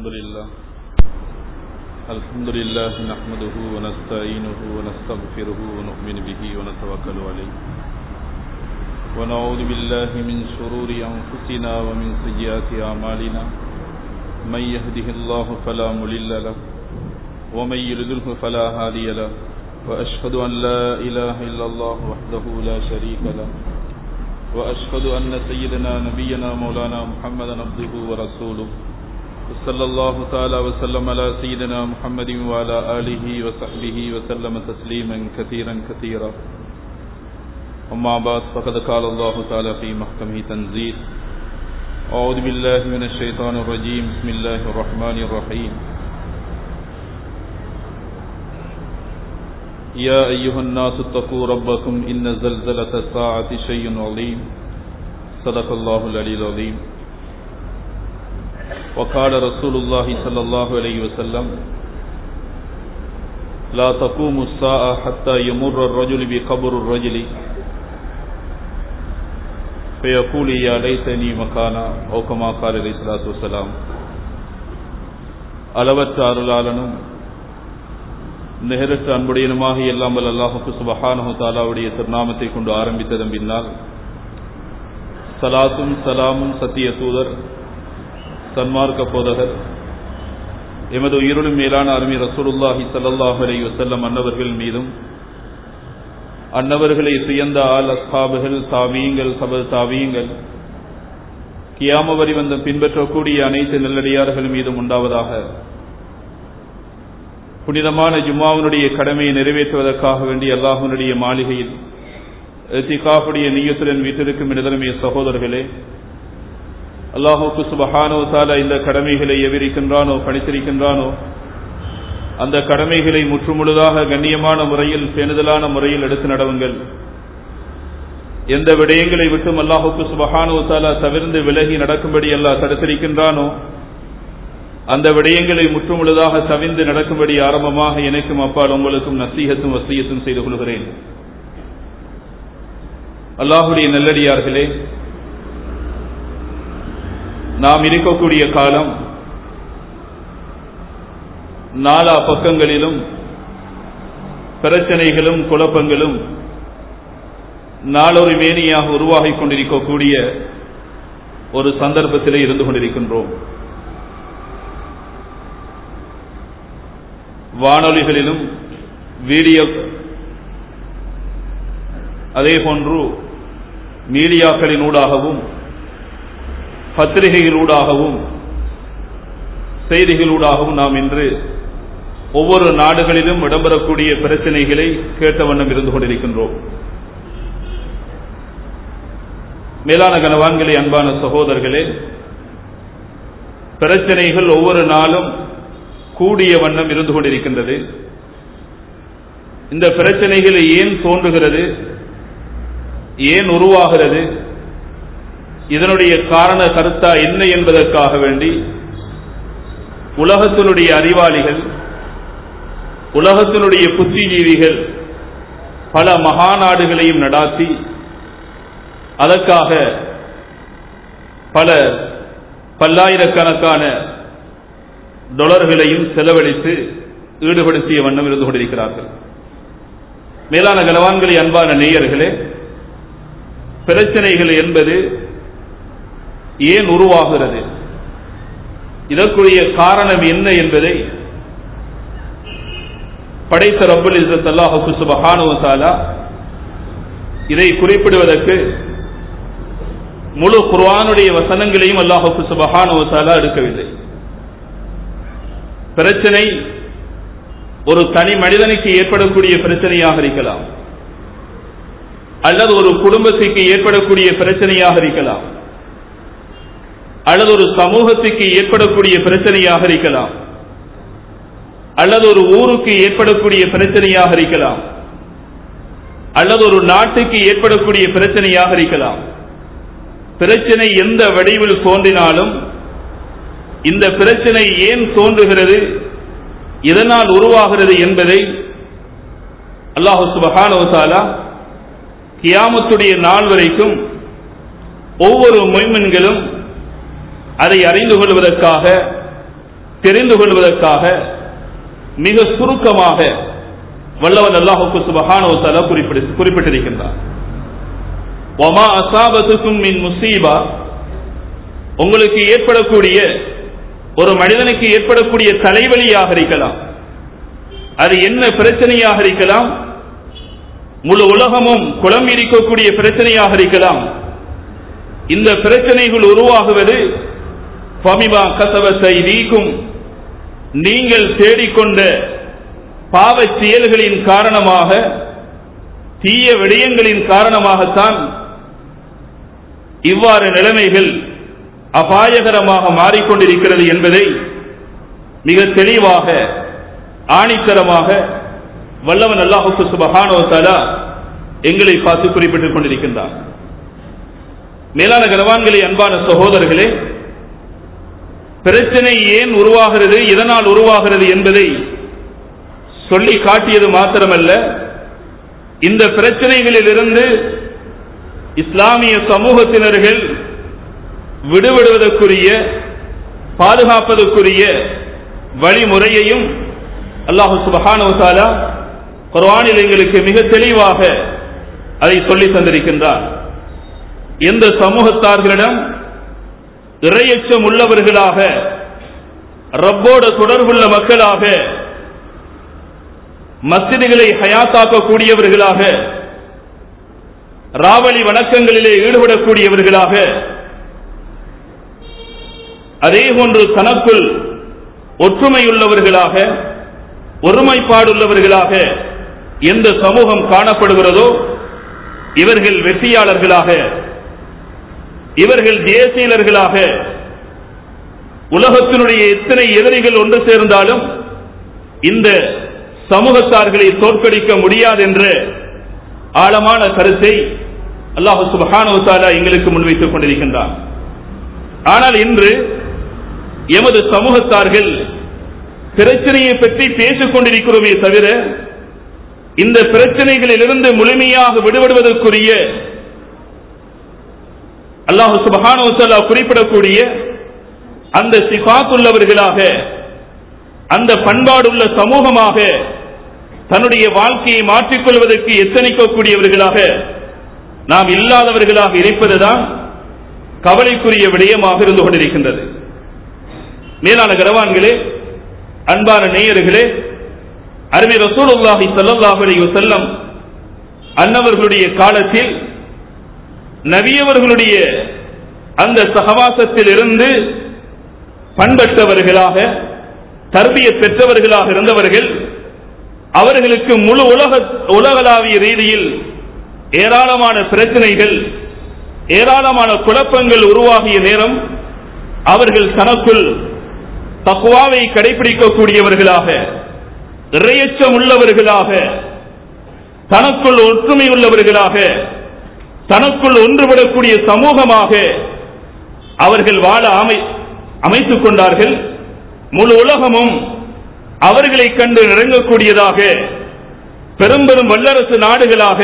الحمد لله الحمد لله نحمده ونستعينه ونستغفره ونؤمن به ونتوكل عليه ونعوذ بالله من شرور أنفسنا ومن سيئات أعمالنا من يهده الله فلا مضل له ومن يضلله فلا هادي له وأشهد أن لا إله إلا الله وحده لا شريك له وأشهد أن سيدنا نبينا مولانا محمدا عبده ورسوله صلى الله تعالى وسلم على سيدنا محمد وعلى آله وصحبه وسلم تسليما كثيرا كثيرا أما بعد فقد قال الله تعالى في محكمه تنزيل أعوذ بالله من الشيطان الرجيم بسم الله الرحمن الرحيم يا أيها الناس اتقوا ربكم إن زلزلة الساعة شيء عظيم صدق الله العلي العظيم وقال رسول الله صلى الله عليه وسلم لا تقوم الساعة حتى يمر الرجل بقبر الرجل فيقول يا ليتني مكانا أو كما قال عليه الصلاة والسلام அளவற்ற அருளாளனும் நிகரற்ற அன்புடையனுமாக இல்லாமல் அல்லாஹுக்கு சுபஹானஹு தாலாவுடைய திருநாமத்தை கொண்டு ஆரம்பித்ததன் பின்னால் சலாத்தும் சலாமும் சத்திய தூதர் சன்மார்க்க போதகர் எமது உயிருளும் மேலான அருமை ரசூலுல்லாஹி சல்லாஹ் அலை வசல்லம் அன்னவர்கள் மீதும் அன்னவர்களை சுயந்த ஆல் அஸ்ஹாபுகள் தாவியங்கள் சபல் தாவியங்கள் கியாம வரி வந்த பின்பற்றக்கூடிய அனைத்து நல்லடியார்கள் மீதும் உண்டாவதாக புனிதமான ஜும்மாவினுடைய கடமையை நிறைவேற்றுவதற்காக வேண்டிய அல்லாஹனுடைய மாளிகையில் எத்திகாஃபுடைய நீயத்துடன் வீட்டிற்கும் இடதரமைய சகோதரர்களே அல்லாஹுக்கு சுபஹானோ தாலா இந்த கடமைகளை எவிரிக்கின்றானோ பணித்திருக்கின்றானோ அந்த கடமைகளை முற்றுமுழுதாக கண்ணியமான முறையில் பேணுதலான முறையில் எடுத்து நடவுங்கள் எந்த விடயங்களை விட்டும் அல்லாஹுக்கு சுபஹானோ தாலா தவிர்ந்து விலகி நடக்கும்படி அல்லாஹ் தடுத்திருக்கின்றானோ அந்த விடயங்களை முற்றுமுழுதாக தவிந்து நடக்கும்படி ஆரம்பமாக எனக்கும் அப்பால் உங்களுக்கும் நசீகத்தும் வசியத்தும் செய்து கொள்கிறேன் அல்லாஹுடைய நல்லடியார்களே நாம் இருக்கக்கூடிய காலம் நாலா பக்கங்களிலும் பிரச்சனைகளும் குழப்பங்களும் நாளொரு மேனியாக உருவாகிக் கொண்டிருக்கக்கூடிய ஒரு சந்தர்ப்பத்திலே இருந்து கொண்டிருக்கின்றோம் வானொலிகளிலும் வீடியோ அதே போன்று மீடியாக்களினூடாகவும் பத்திரிகைகளூடாகவும் செய்திகளூடாகவும் நாம் இன்று ஒவ்வொரு நாடுகளிலும் இடம்பெறக்கூடிய பிரச்சனைகளை கேட்ட வண்ணம் இருந்து கொண்டிருக்கின்றோம் மேலான கனவான்களே அன்பான சகோதரர்களே பிரச்சனைகள் ஒவ்வொரு நாளும் கூடிய வண்ணம் இருந்து கொண்டிருக்கின்றது இந்த பிரச்சனைகள் ஏன் தோன்றுகிறது ஏன் உருவாகிறது இதனுடைய காரண கருத்தா என்ன என்பதற்காக வேண்டி உலகத்தினுடைய அறிவாளிகள் உலகத்தினுடைய புத்திஜீவிகள் பல மகாநாடுகளையும் நடாத்தி அதற்காக பல பல்லாயிரக்கணக்கான டொலர்களையும் செலவழித்து ஈடுபடுத்திய வண்ணம் இருந்து கொண்டிருக்கிறார்கள் மேலான கலவான்களே அன்பான நேயர்களே பிரச்சனைகள் என்பது ஏன் உருவாகிறது இதற்குரிய காரணம் என்ன என்பதை படைத்த ரப்புல் இசத் அல்லாஹு சுபஹானுவசாலா இதை குறிப்பிடுவதற்கு முழு குர்வானுடைய வசனங்களையும் அல்லாஹு சுபஹானுவசாலா எடுக்கவில்லை பிரச்சனை ஒரு தனி மனிதனுக்கு ஏற்படக்கூடிய பிரச்சனையாக இருக்கலாம் அல்லது ஒரு குடும்பத்துக்கு ஏற்படக்கூடிய பிரச்சனையாக இருக்கலாம் அல்லது ஒரு சமூகத்துக்கு ஏற்படக்கூடிய பிரச்சனையாக இருக்கலாம் அல்லது ஒரு ஊருக்கு ஏற்படக்கூடிய பிரச்சனையாக இருக்கலாம் அல்லது ஒரு நாட்டுக்கு ஏற்படக்கூடிய பிரச்சனையாக இருக்கலாம் பிரச்சனை எந்த வடிவில் தோன்றினாலும் இந்த பிரச்சனை ஏன் தோன்றுகிறது இதனால் உருவாகிறது என்பதை அல்லாஹு சுபஹானவசாலா கியாமத்துடைய நாள் வரைக்கும் ஒவ்வொரு மொய்மன்களும் அதை அறிந்து கொள்வதற்காக தெரிந்து கொள்வதற்காக மிக சுருக்கமாக வல்லவன் அல்லாஹுக்கு சுபஹானவத்தாலா குறிப்பிடு குறிப்பிட்டிருக்கின்றார் ஒமா அசாபத்துக்கும் மின் முசீபா உங்களுக்கு ஏற்படக்கூடிய ஒரு மனிதனுக்கு ஏற்படக்கூடிய தலைவலியாக இருக்கலாம் அது என்ன பிரச்சனையாக இருக்கலாம் முழு உலகமும் குழம்பி இருக்கக்கூடிய பிரச்சனையாக இருக்கலாம் இந்த பிரச்சனைகள் உருவாகுவது ஃபமிமா கசவ செய்தீக்கும் நீங்கள் தேடிக்கொண்ட பாவச் செயல்களின் காரணமாக தீய விடயங்களின் காரணமாகத்தான் இவ்வாறு நிலைமைகள் அபாயகரமாக மாறிக்கொண்டிருக்கிறது என்பதை மிக தெளிவாக ஆணித்தரமாக வல்லவன் அல்லாஹுக்கு சுபஹானோ தலா எங்களை பார்த்து குறிப்பிட்டுக் கொண்டிருக்கின்றார் மேலான கனவான்களே அன்பான சகோதரர்களே பிரச்சனை ஏன் உருவாகிறது எதனால் உருவாகிறது என்பதை சொல்லி காட்டியது மாத்திரமல்ல இந்த பிரச்சனைகளிலிருந்து இஸ்லாமிய சமூகத்தினர்கள் விடுபடுவதற்குரிய பாதுகாப்பதற்குரிய வழிமுறையையும் அல்லாஹு சுபஹானுவசாலா குர்ஆனில் எங்களுக்கு மிக தெளிவாக அதை சொல்லி தந்திருக்கின்றார் எந்த சமூகத்தார்களிடம் இறையச்சம் உள்ளவர்களாக ரப்போட தொடர்புள்ள மக்களாக மஸ்ஜிதுகளை ஹயாத்தாக்கக்கூடியவர்களாக ராவணி வணக்கங்களிலே ஈடுபடக்கூடியவர்களாக அதே போன்று தனக்குள் ஒற்றுமையுள்ளவர்களாக ஒருமைப்பாடுள்ளவர்களாக எந்த சமூகம் காணப்படுகிறதோ இவர்கள் வெற்றியாளர்களாக இவர்கள் தேசியலர்களாக உலகத்தினுடைய எத்தனை எதிரிகள் ஒன்று சேர்ந்தாலும் இந்த சமூகத்தார்களை தோற்கடிக்க முடியாது என்ற ஆழமான கருத்தை அல்லாஹு சுபஹானுவத்தாலா எங்களுக்கு முன்வைத்துக் கொண்டிருக்கின்றார் ஆனால் இன்று எமது சமூகத்தார்கள் பிரச்சனையை பற்றி பேசிக் கொண்டிருக்கிறோமே தவிர இந்த பிரச்சனைகளிலிருந்து முழுமையாக விடுபடுவதற்குரிய அல்லாஹு சுபஹானுவத்தாலா குறிப்பிடக்கூடிய அந்த சிபாத்துள்ளவர்களாக அந்த பண்பாடுள்ள சமூகமாக தன்னுடைய வாழ்க்கையை மாற்றிக்கொள்வதற்கு எத்தனிக்கக்கூடியவர்களாக நாம் இல்லாதவர்களாக இருப்பதுதான் கவலைக்குரிய விடயமாக இருந்து கொண்டிருக்கின்றது மேலான கரவான்களே அன்பான நேயர்களே அருமை ரசூலுல்லாஹி ஸல்லல்லாஹு அலைஹி வஸல்லம் அன்னவர்களுடைய காலத்தில் நபியவர்களுடைய அந்த சகவாசத்தில் இருந்து பண்பட்டவர்களாக தர்பிய பெற்றவர்களாக இருந்தவர்கள் அவர்களுக்கு முழு உலக உலகளாவிய ரீதியில் ஏராளமான பிரச்சனைகள் ஏராளமான குழப்பங்கள் உருவாகிய நேரம் அவர்கள் தனக்குள் தக்குவாவை கடைபிடிக்கக்கூடியவர்களாக இறையச்சம் உள்ளவர்களாக தனக்குள் ஒற்றுமை உள்ளவர்களாக தனக்குள் ஒன்றுபடக்கூடிய சமூகமாக அவர்கள் வாழ அமை அமைத்துக் கொண்டார்கள் முழு உலகமும் அவர்களை கண்டு இறங்கக்கூடியதாக பெரும் பெரும் வல்லரசு நாடுகளாக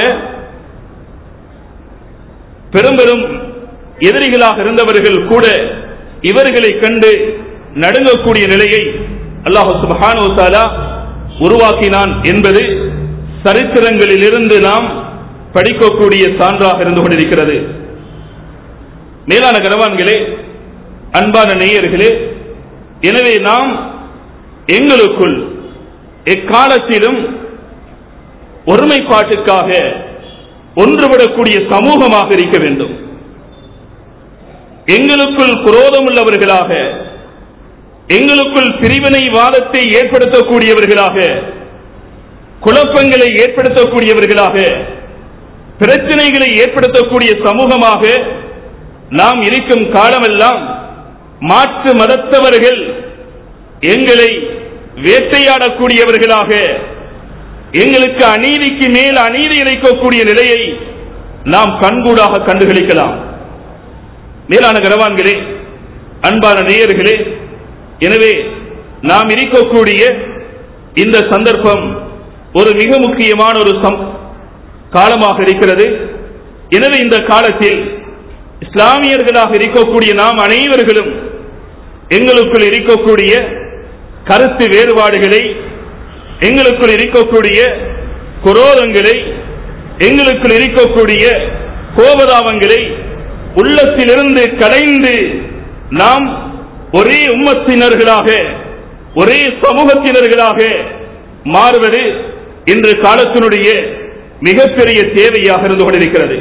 பெரும் பெரும் எதிரிகளாக இருந்தவர்கள் கூட இவர்களை கண்டு நடுங்கக்கூடிய நிலையை அல்லாஹு சுபஹானு தாலா உருவாக்கினான் என்பது சரித்திரங்களில் இருந்து நாம் படிக்கக்கூடிய சான்றாக இருந்து கொண்டிருக்கிறது மேலான கனவான்களே அன்பான நேயர்களே எனவே நாம் எங்களுக்குள் எக்காலத்திலும் ஒருமைப்பாட்டுக்காக ஒன்றுபடக்கூடிய சமூகமாக இருக்க வேண்டும் எங்களுக்குள் குரோதம் உள்ளவர்களாக எங்களுக்குள் பிரிவினை வாதத்தை ஏற்படுத்தக்கூடியவர்களாக குழப்பங்களை ஏற்படுத்தக்கூடியவர்களாக பிரச்சனைகளை ஏற்படுத்தக்கூடிய சமூகமாக நாம் இருக்கும் காலமெல்லாம் மாற்று மதத்தவர்கள் எங்களை வேட்டையாடக்கூடியவர்களாக எங்களுக்கு அநீதிக்கு மேல் அநீதி இழைக்கக்கூடிய நிலையை நாம் கண்கூடாக கண்டுகளிக்கலாம் மேலான கரவான்களே அன்பான நேயர்களே எனவே நாம் இருக்கக்கூடிய இந்த சந்தர்ப்பம் ஒரு மிக முக்கியமான ஒரு சம் காலமாக இருக்கிறது எனவே இந்த காலத்தில் இஸ்லாமியர்களாக இருக்கக்கூடிய நாம் அனைவர்களும் எங்களுக்குள் இருக்கக்கூடிய கருத்து வேறுபாடுகளை எங்களுக்குள் இருக்கக்கூடிய குரோதங்களை எங்களுக்குள் இருக்கக்கூடிய கோபதாபங்களை உள்ளத்திலிருந்து கடைந்து நாம் ஒரே உம்மத்தினர்களாக ஒரே சமூகத்தினர்களாக மாறுவது இன்று காலத்தினுடைய மிகப்பெரிய தேவையாக இருந்து கொண்டிருக்கிறது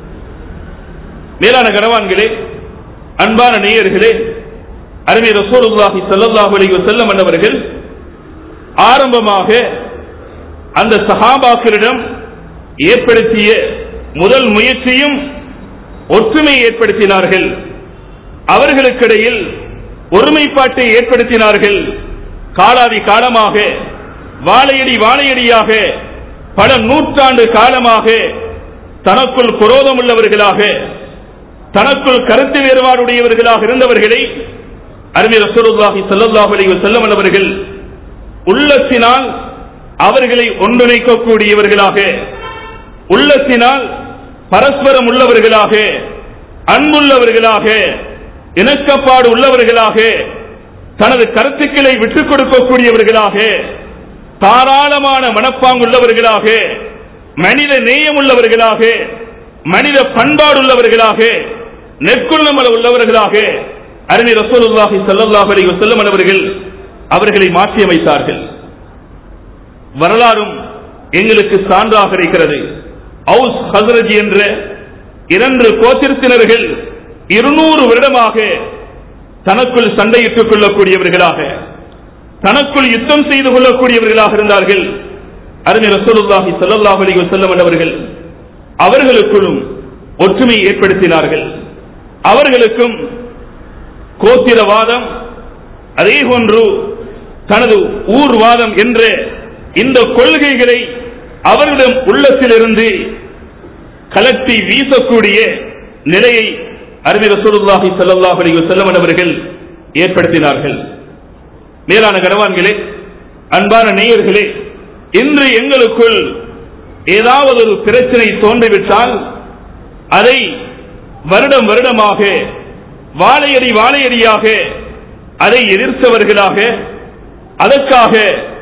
மேலான கனவான்களே அன்பான நேயர்களே அருமை ரசூலுல்லாஹி ஸல்லல்லாஹு அலைஹி வஸல்லம் என்பவர்கள் ஆரம்பமாக அந்த சஹாபாக்களிடம் ஏற்படுத்திய முதல் முயற்சியும் ஒற்றுமை ஏற்படுத்தினார்கள் அவர்களுக்கிடையில் ஒருமைப்பாட்டை ஏற்படுத்தினார்கள் காலாதி காலமாக வாழையடி வாழையடியாக பல நூற்றாண்டு காலமாக தனக்குள் குரோதம் உள்ளவர்களாக தனக்குள் கருத்து வேறுபாடுடையவர்களாக இருந்தவர்களை அருமை ரசூலுல்லாஹி ஸல்லல்லாஹு அலைஹி வஸல்லம் அவர்கள் உள்ளத்தினால் அவர்களை ஒன்றிணைக்கக்கூடியவர்களாக உள்ளத்தினால் பரஸ்பரம் உள்ளவர்களாக அன்புள்ளவர்களாக இணக்கப்பாடு உள்ளவர்களாக தனது கருத்துக்களை விட்டுக் கொடுக்கக்கூடியவர்களாக தாராளமான மனப்பாங்குள்ளவர்களாக மனித நேயம் உள்ளவர்களாக மனித பண்பாடுள்ளவர்களாக நெற்குள்ளமல உள்ளவர்களாக அருமை ரசூலுல்லாஹி ஸல்லல்லாஹு அலைஹி வஸல்லம் அவர்கள் அவர்களை மாற்றியமைத்தார்கள் வரலாறும் எங்களுக்கு சான்றாக இருக்கிறது அவுஸ் ஹசரஜி என்ற இரண்டு கோத்திரத்தினர்கள் இருநூறு வருடமாக தனக்குள் சண்டையிட்டுக் கொள்ளக்கூடியவர்களாக தனக்குள் யுத்தம் செய்து கொள்ளக்கூடியவர்களாக இருந்தார்கள் அருமை ரசூலுல்லாஹி ஸல்லல்லாஹு அலைஹி வஸல்லம் அவர்கள் அவர்களுக்குள்ளும் ஒற்றுமை ஏற்படுத்தினார்கள் அவர்களுக்கும் கோத்திரவாதம் அதே போன்று தனது ஊர்வாதம் என்ற இந்த கொள்கைகளை அவர்களிடம் உள்ளத்திலிருந்து கலட்டி வீசக்கூடிய நிலையை அருமை ரசூலுல்லாஹி ஸல்லல்லாஹு அலைஹி வஸல்லம் அவர்கள் ஏற்படுத்தினார்கள் மேலான கனவான்களே அன்பான நேயர்களே இன்று எங்களுக்குள் ஏதாவது ஒரு பிரச்சனை தோன்றிவிட்டால் அதை வருடம் வருடமாக வாழையடி வாழையடியாக அதை எதிர்த்தவர்களாக அதற்காக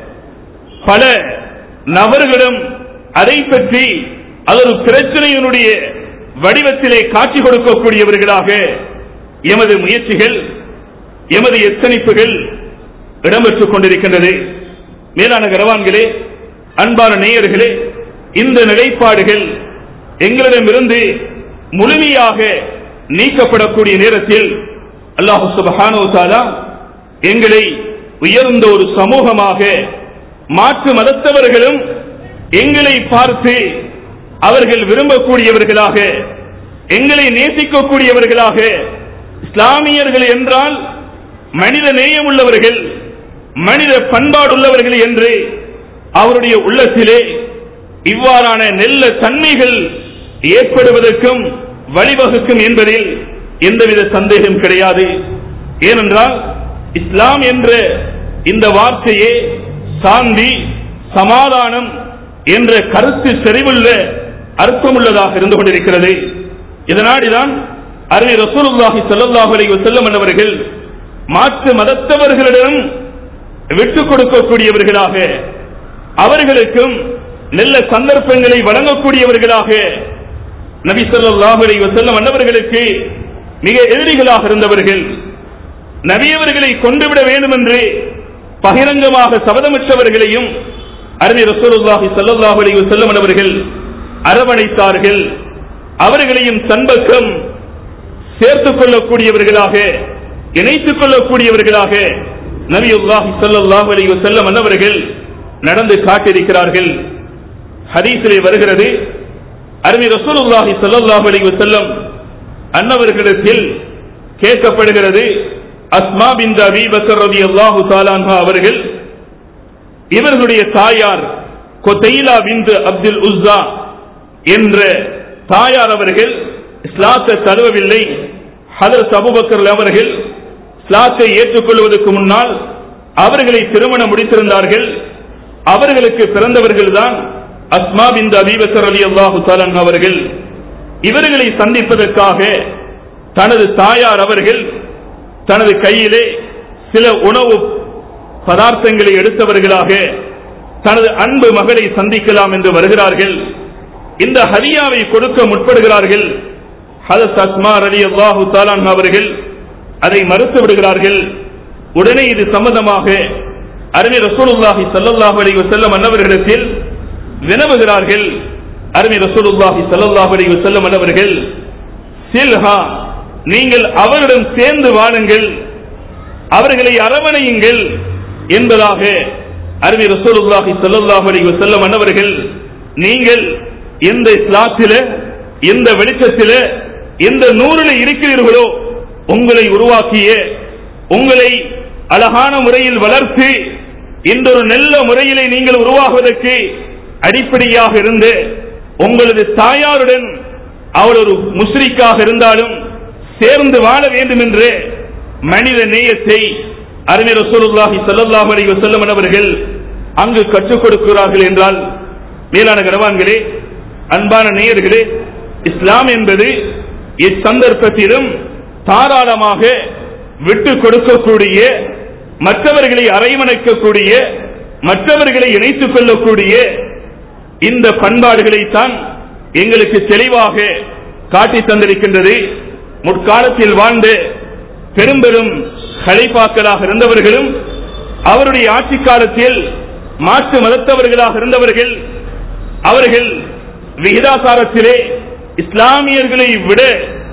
பல நபர்களிடம் அதை பற்றி அது ஒரு பிரச்சனையினுடைய வடிவத்திலே காட்சி கொடுக்கக்கூடியவர்களாக எமது முயற்சிகள் எமது எத்தனிப்புகள் இடம்பெற்றுக் கொண்டிருக்கின்றது மேலான கரவான்களே அன்பான நேயர்களே இந்த நிலைப்பாடுகள் எங்களிடமிருந்து முழுமையாக நீக்கப்படக்கூடிய நேரத்தில் அல்லாஹு சுபஹானோ தாலா எங்களை உயர்ந்த ஒரு சமூகமாக மாற்று மதத்தவர்களும் எங்களை பார்த்து அவர்கள் விரும்பக்கூடியவர்களாக எங்களை நேசிக்கக்கூடியவர்களாக இஸ்லாமியர்கள் என்றால் மனித நேயம் உள்ளவர்கள் மனித பண்பாடுள்ளவர்கள் என்று அவருடைய உள்ளத்திலே இவ்வாறான நெல்ல தன்மைகள் ஏற்படுவதற்கும் வழிவகுக்கும் என்பதில் எந்தவித சந்தேகம் கிடையாது ஏனென்றால் இஸ்லாம் என்ற இந்த வார்த்தையே சாந்தி சமாதானம் என்ற கருத்து செறிவுள்ள அர்த்தமுள்ளதாக இருந்து கொண்டிருக்கிறது இதனாடிதான் அருமை ரசூலுல்லாஹி ஸல்லல்லாஹு அலைஹி வஸல்லம் என்பவர்கள் மாற்று மதத்தவர்களிடம் விட்டுக் கொடுக்கக்கூடியவர்களாக அவர்களுக்கும் நல்ல சந்தர்ப்பங்களை வழங்கக்கூடியவர்களாக நபி ஸல்லல்லாஹு அலைஹி வஸல்லம் அன்னவர்களுக்கு மிக எதிரிகளாக இருந்தவர்கள் நபியவர்களை கொண்டுவிட வேண்டும் என்று பகிரங்கமாக சபதமிட்டவர்களையும் அருமை ரசூலுல்லாஹி ஸல்லல்லாஹு அலைஹி வஸல்லம் அவர்கள் அரவணைத்தார்கள் அவர்களையும் தன்பக்கம் சேர்த்துக் கொள்ளக்கூடியவர்களாக இணைத்துக் கொள்ளக்கூடியவர்களாக நபியுல்லாஹி ஸல்லல்லாஹு அலைஹி வஸல்லம் அன்னவர்கள் நடந்து காட்டியிருக்கிறார்கள் ஹதீஸிலே வருகிறது அருமை ரசூலுல்லாஹி ஸல்லல்லாஹு அலைஹி வஸல்லம் அன்னவர்களிடத்தில் கேட்கப்படுகிறது அஸ்மா பின் அபி பக்கர் ரலியல்லாஹு தஆலா அன்ஹா அவர்கள் இவர்களுடைய தாயார் கொத்தைலா பிந்து அப்துல் உஸ்ஸா என்ற தாயார் அவர்கள் இஸ்லாத்தை தழுவவில்லை ஹதரத் அபூபக்கர் அவர்கள் இஸ்லாத்தை ஏற்றுக்கொள்வதற்கு முன்னால் அவர்களை திருமணம் முடித்திருந்தார்கள் அவர்களுக்கு பிறந்தவர்கள் தான் அஸ்மா பின் அபீபக்கர் அலி அல்லாஹு அவர்கள் இவர்களை சந்திப்பதற்காக தனது தாயார் அவர்கள் தனது கையிலே சில உணவு பதார்த்தங்களை எடுத்தவர்களாக தனது அன்பு மகளை சந்திக்கலாம் என்று வருகிறார்கள் இந்த ஹதியாவை கொடுக்க முற்படுகிறார்கள் ஹதத் அஸ்மார் அலி அல்லாஹு தாலான் அவர்கள் அதை மறுத்து விடுகிறார்கள் உடனே இது சம்பந்தமாக அருமை ரசூலுல்லாஹி ஸல்லல்லாஹு அலைஹி வஸல்லம் அன்னவர்களிடத்தில் வினவுகிறார்கள் அருமை ரசூலுல்லாஹி ஸல்லல்லாஹு அலைஹி வஸல்லம் அன்னவர்கள் சில்ஹா நீங்கள் அவருடன் சேர்ந்து வாழுங்கள் அவர்களை அரவணையுங்கள் என்பதாக அருமை ரசூலுல்லாஹி ஸல்லல்லாஹு அலைஹி வஸல்லம் அன்னவர்கள் நீங்கள் எந்த இஸ்லாத்தில எந்த வெளிச்சத்தில எந்த நூறில் இருக்கிறீர்களோ உங்களை உருவாக்கிய உங்களை அழகான முறையில் வளர்த்து இன்றொரு நல்ல முறையிலே நீங்கள் உருவாகுவதற்கு அடிப்படையாக இருந்து உங்களது தாயாருடன் அவள் ஒரு முஸ்ரிக்காக இருந்தாலும் சேர்ந்து வாழ வேண்டும் என்று மனித நேயத்தை அருமை ரசூலுல்லாஹி ஸல்லல்லாஹு அலைஹி வஸல்லம் அவர்கள் அங்கு கற்றுக் கொடுக்கிறார்கள் என்றால் மேலான கனவான்களே அன்பான நேயர்களே இஸ்லாம் என்பது இச்சந்தர்ப்பத்திலும் தாராளமாக விட்டு கொடுக்கக்கூடிய மற்றவர்களை அரவணைக்கக்கூடிய மற்றவர்களை இணைத்துக் கொள்ளக்கூடிய இந்த பண்பாடுகளைத்தான் எங்களுக்கு தெளிவாக காட்டி தந்திருக்கின்றது முற்காலத்தில் வாழ்ந்த பெரும் பெரும் கலைப்பாக்களாக இருந்தவர்களும் அவருடைய ஆட்சி காலத்தில் மாற்று மதத்தவர்களாக இருந்தவர்கள் அவர்கள் விகிதாசாரத்திலே இஸ்லாமியர்களை விட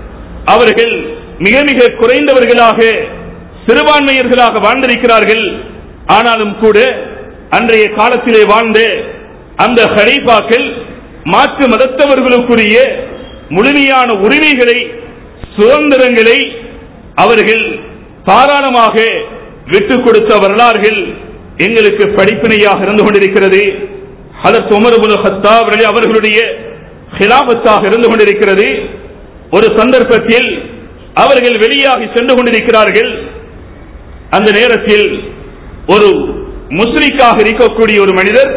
அவர்கள் மிக மிக குறைந்தவர்களாக சிறுபான்மையர்களாக வாழ்ந்திருக்கிறார்கள் ஆனாலும் கூட அன்றைய காலத்திலே வாழ்ந்த அந்த ஹரீபாக்கள் மாற்று மதத்தவர்களுக்குரிய முழுமையான உரிமைகளை சுதந்திரங்களை அவர்கள் தாராளமாக விட்டுக் கொடுத்த வரலாறுகள் எங்களுக்கு படிப்பினையாக இருந்து கொண்டிருக்கிறது ஹதத் உமர்புல் ஹத்தாப் அவர்களுடைய ஹிலாபத்தாக இருந்து கொண்டிருக்கிறது ஒரு சந்தர்ப்பத்தில் அவர்கள் வெளியாகி சென்று கொண்டிருக்கிறார்கள் அந்த நேரத்தில் ஒரு முஸ்லிக்காக இருக்கக்கூடிய ஒரு மனிதர்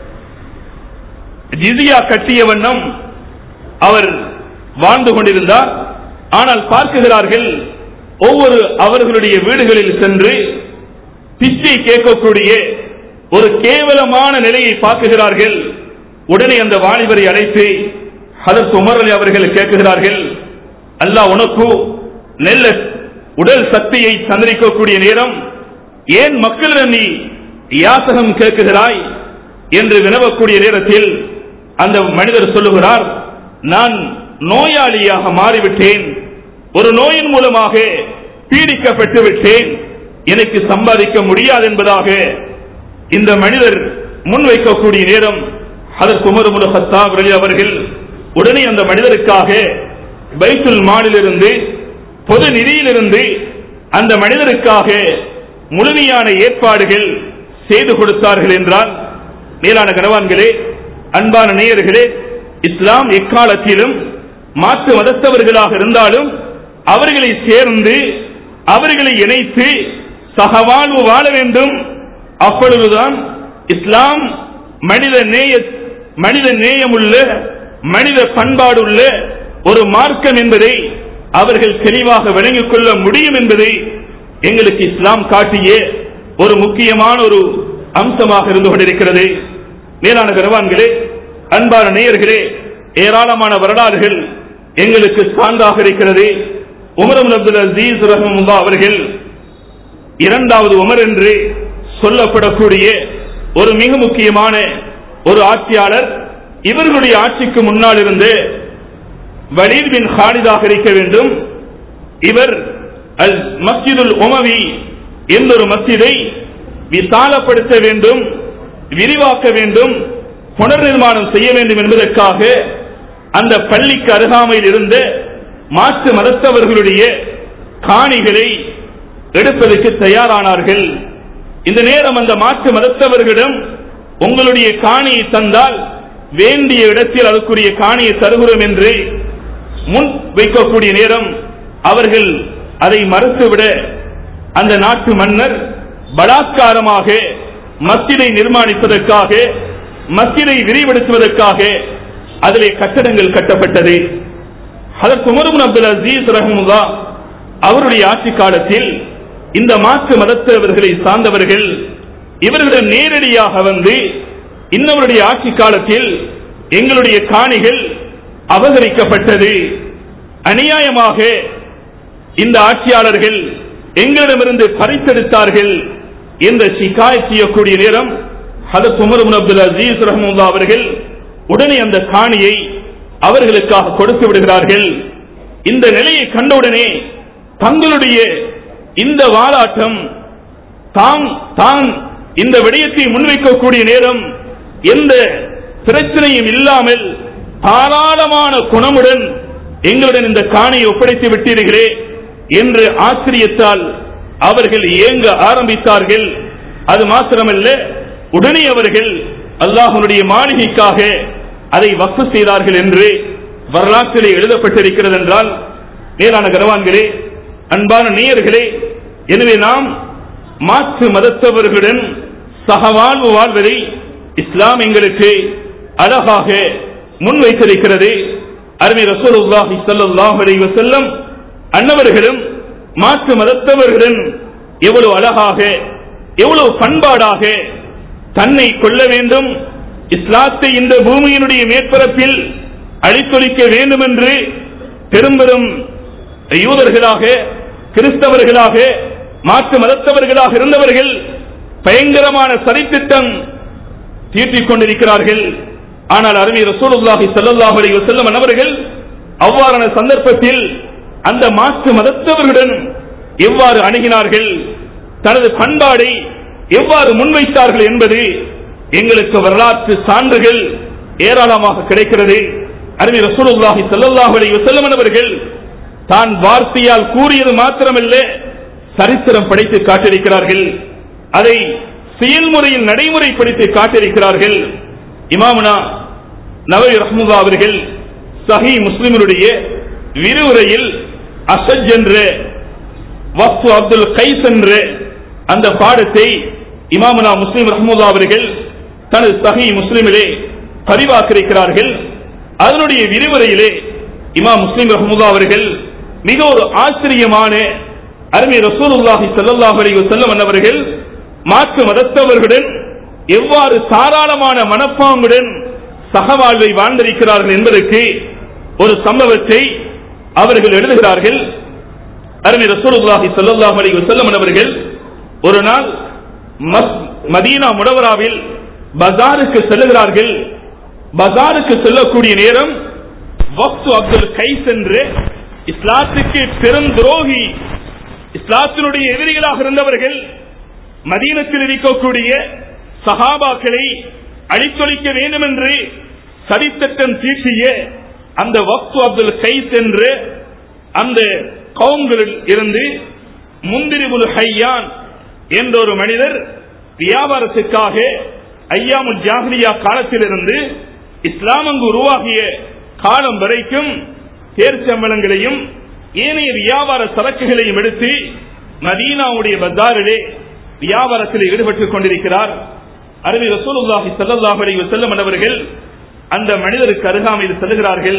ஜிசியா கட்டிய வண்ணம் அவர் வாழ்ந்து கொண்டிருந்தார் ஆனால் பார்க்குகிறார்கள் ஒவ்வொரு அவர்களுடைய வீடுகளில் சென்று பிச்சை கேட்கக்கூடிய ஒரு கேவலமான நிலையை பார்க்குகிறார்கள் உடனே அந்த வாலிபரை அழைத்து ஹதத் உமர் அலி அவர்கள் கேட்குகிறார்கள் அல்லாஹ் உனக்கு நெல்ல உடல் சக்தியை சந்திரிக்கக்கூடிய நேரம் ஏன் மக்களிடம் நீ யாசகம் கேட்குகிறாய் என்று வினவக்கூடிய நேரத்தில் அந்த மனிதர் சொல்லுகிறார் நான் நோயாளியாக மாறிவிட்டேன் ஒரு நோயின் மூலமாக பீடிக்கப்பட்டு விட்டேன் எனக்கு சம்பாதிக்க முடியாது என்பதாக இந்த மனிதர் முன்வைக்கக்கூடிய நேரம் அதற்கு உமர் முல் ஹத்தாப் அலி அவர்கள் உடனே அந்த மனிதருக்காக பைத்துல் மாலிலிருந்து பொது நிதியிலிருந்து அந்த மனிதருக்காக முழுமையான ஏற்பாடுகள் செய்து கொடுத்தார்கள் என்றால் மேலான கனவான்களே அன்பான நேயர்களே இஸ்லாம் எக்காலத்திலும் மாற்று மதத்தவர்களாக இருந்தாலும் அவர்களை சேர்ந்து அவர்களை இணைத்து சகவாழ்வு வாழ வேண்டும் அப்பொழுதுதான் இஸ்லாம் மனித நேய மனித நேயமுள்ள மனித பண்பாடுள்ள ஒரு மார்க்கம் என்பதை அவர்கள் தெளிவாக விளங்கிக் கொள்ள முடியும் என்பதை எங்களுக்கு இஸ்லாம் காட்டிய ஒரு முக்கியமான ஒரு அம்சமாக இருந்து கொண்டிருக்கிறது மேலான கரவான்களே அன்பான நேயர்களே ஏராளமான வரலாறுகள் எங்களுக்கு சான்றாக இருக்கிறது உமரம் அப்துல் அசீஸ் ரஹமுல்லா அவர்கள் இரண்டாவது உமர் என்று சொல்லப்படக்கூடிய ஒரு மிக முக்கியமான ஒரு ஆட்சியாளர் இவர்களுடைய ஆட்சிக்கு முன்னால் இருந்து வலீத் பின் ஹாலிதாக இருக்க வேண்டும் இவர் அல் மஸ்ஜிதுல் உமவி என்ற ஒரு மஸ்ஜிதை விசாலப்படுத்த வேண்டும் விரிவாக்க வேண்டும் புனர் நிர்மாணம் செய்ய வேண்டும் என்பதற்காக அந்த பள்ளிக்கு அருகாமையில் இருந்த மாற்று மதத்தவர்களுடைய காணிகளை எடுப்பதற்கு தயாரானார்கள் இந்த நேரம் அந்த மாற்று மதத்தவர்களிடம் உங்களுடைய காணியை தந்தால் வேண்டிய இடத்தில் அதற்குரிய காணியை தருகிறோம் என்று முன் வைக்கக்கூடிய நேரம் அவர்கள் அதை மறுத்துவிட அந்த நாட்டு மன்னர் பலாத்காரமாக மஸ்ஜிதை நிர்மாணிப்பதற்காக மஸ்ஜிதை விரிவடுத்துவதற்காக அதிலே கட்டடங்கள் கட்டப்பட்டது அதற்கு உமரும் அப்துல் அசீஸ் ரஹமுல்லா அவருடைய ஆட்சி காலத்தில் இந்த மாற்று மதத்தவர்களை சார்ந்தவர்கள் இவர்களிடம் நேரடியாக வந்து இன்னவருடைய ஆட்சி காலத்தில் எங்களுடைய காணிகள் அபகரிக்கப்பட்டது அநியாயமாக இந்த ஆட்சியாளர்கள் எங்களிடமிருந்து பறித்தெடுத்தார்கள் என்ற சிகாய் செய்யக்கூடிய நேரம் ஹதத் உமர் இப்னு அப்துல் அசீஸ் ரஹமுல்லா அவர்கள் உடனே அந்த காணியை அவர்களுக்காக கொடுத்து விடுகிறார்கள் இந்த நிலையை கண்டவுடனே தங்களுடைய இந்த வாலாட்டம் தாம் தான் இந்த விடயத்தை முன்வைக்கக்கூடிய நேரம் எந்த பிரச்சனையும் இல்லாமல் தாராளமான குணமுடன் எங்களுடன் இந்த காணியை ஒப்படைத்து விட்டீர்களே என்று ஆச்சரியத்தால் அவர்கள் ஏங்க ஆரம்பித்தார்கள் அது மாத்திரமல்ல உடனே அவர்கள் அல்லாஹனுடைய மாளிகைக்காக அதை வசு செய்தார்கள் என்று வரலாற்றிலே எழுதப்பட்டிருக்கிறது என்றால் மேலான கரவான்களே அன்பான நேயர்களே எனவே நாம் மாற்று மதத்தவர்களுடன் சகவாழ்வு வாழ்வதை இஸ்லாம் எங்களுக்கு அழகாக முன்வைத்திருக்கிறது அருமை ரசூலுல்லாஹி ஸல்லல்லாஹு அலைஹி வஸல்லம் அன்னவர்களும் மாற்று மதத்தவர்களுடன் எவ்வளவு அழகாக எவ்வளவு பண்பாடாக தன்னை கொள்ள வேண்டும் இஸ்லாத்தை இந்த பூமியினுடைய மேற்பரப்பில் அழித்தொழிக்க வேண்டும் என்று பெரும்பெரும் யூதர்களாக கிறிஸ்தவர்களாக மாற்று மதத்தவர்களாக இருந்தவர்கள் பயங்கரமான சதித்திட்டம் தீட்டிக் கொண்டிருக்கிறார்கள் ஆனால் அருமை ரசூலுல்லாஹி ஸல்லல்லாஹு அலைஹி வஸல்லம் அவர்கள் அவ்வாறான சந்தர்ப்பத்தில் அந்த மாற்று மதத்தவர்களுடன் எவ்வாறு அணுகினார்கள் தனது பண்பாடை எவ்வாறு முன்வைத்தார்கள் என்பது எங்களுக்கு வரலாற்று சான்றுகள் ஏராளமாக கிடைக்கிறது அருமை ரசூலுல்லாஹி ஸல்லல்லாஹு அலைஹி வஸல்லம் அவர்கள் தான் வார்த்தையால் கூறியது மாத்திரமல்ல சரித்திரம் படைத்து காட்டியிருக்கிறார்கள் அதை செயல்முறையில் நடைமுறைப்படுத்தி காட்டியிருக்கிறார்கள் இமாமுனா நவவி ரஹ்முல்லா அவர்கள் சஹி முஸ்லிமருடைய விரிவுரையில் அசஜ் என்ற வக்ஃபு அப்துல் கைஸ் என்ற அந்த பாடத்தை இமாமுனா முஸ்லிம் ரஹ்முல்லா அவர்கள் தனது சஹி முஸ்லிமிலே பதிவாக்கியிருக்கிறார்கள் அதனுடைய விரிவுரையிலே இமாம் முஸ்லிம் ரஹ்முல்லா அவர்கள் மிக ஒரு ஆச்சரியமான அருமை ரசூலுல்லாஹி ஸல்லல்லாஹு அலைஹி வஸல்லம் அவர்கள் மாற்று மதத்தவர்களுடன் எவ்வாறு தாராளமான மனப்பாங்குடன் சகவாழ்வை வாழ்ந்திருக்கிறார்கள் என்பதற்கு ஒரு சம்பவத்தை அவர்கள் எழுதுகிறார்கள் அருமை ரசூலுல்லாஹி ஸல்லல்லாஹு அலைஹி வஸல்லம் அவர்கள் ஒரு நாள் மஸ்- மதீனா முடவராவில் பஜாருக்கு செல்லுகிறார்கள் பஜாருக்கு செல்லக்கூடிய நேரம் வக்து அப்துல் கைஸ் என்று இஸ்லாத்துக்கு பெரும் துரோகி இஸ்லாத்தினுடைய எதிரிகளாக இருந்தவர்கள் மதீனத்தில் இருக்கக்கூடிய சஹாபாக்களை அழித்தொழிக்க வேண்டும் என்று சதித்திட்டம் தீட்டிய அந்த வக்து அப்துல் கைஸ் என்று அந்த கவுங்களில் இருந்து முந்திரிபுல் ஹையான் என்ற ஒரு மனிதர் வியாபாரத்துக்காக ஐயாமுல் ஜாஹிலியா காலத்திலிருந்து இஸ்லாம் அங்கு உருவாகிய காலம் வரைக்கும் தேர்ச்சம்பளங்களையும் ஏனைய வியாபார சரக்குகளையும் எடுத்து மதீனாவுடைய பஜாரிலே வியாபாரத்தில் ஈடுபட்டுக் கொண்டிருக்கிறார் அருமை ரசூலுல்லாஹி ஸல்லல்லாஹு அலைஹி வஸல்லம் அவர்கள் அந்த மனிதருக்கு அருகாமையில் செல்கிறார்கள்